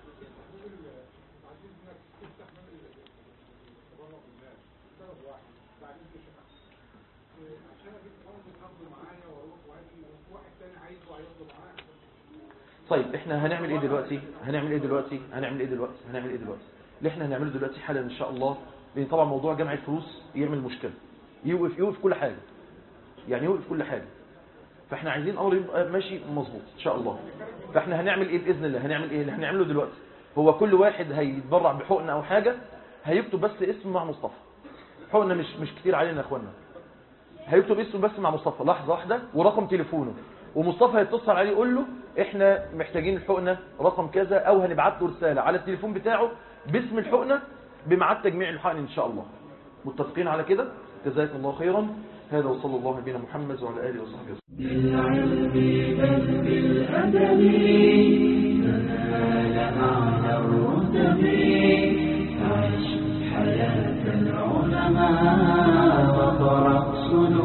طيب احنا هنعمل ايه دلوقتي هنعمل ايه دلوقتي هنعمل ايه دلوقتي هنعمل ايه دلوقتي اللي احنا هنعمله دلوقتي حالا ان شاء الله لان طبعا موضوع جمع الفلوس يعمل مشكله يوقف يوقف كل حاجة يعني يوقف كل حاجة فاحنا عايزين امر يبقى ماشي مظبوط ان شاء الله فاحنا هنعمل ايه باذن الله هنعمل ايه اللي هنعمله دلوقتي هو كل واحد هيتبرع بحقنه او حاجه هيكتب بس اسم مع مصطفى حقنه مش مش كتير علينا يا اخوانا هيكتب اسمه بس مع مصطفى لحظه واحده ورقم تليفونه ومصطفى هيتصل عليه يقول له احنا محتاجين الحقنه رقم كذا او هنبعت له رساله على التليفون بتاعه باسم الحقنه بميعاد تجميع الحقن ان شاء الله متفقين على كده جزاكم الله خيرا هذا وصلى الله نبينا محمد وعلى اله وصحبه وسلم بالعلم بل بالأدب تنال أعلى الرتب عش حياة العلماء وقرأ صدور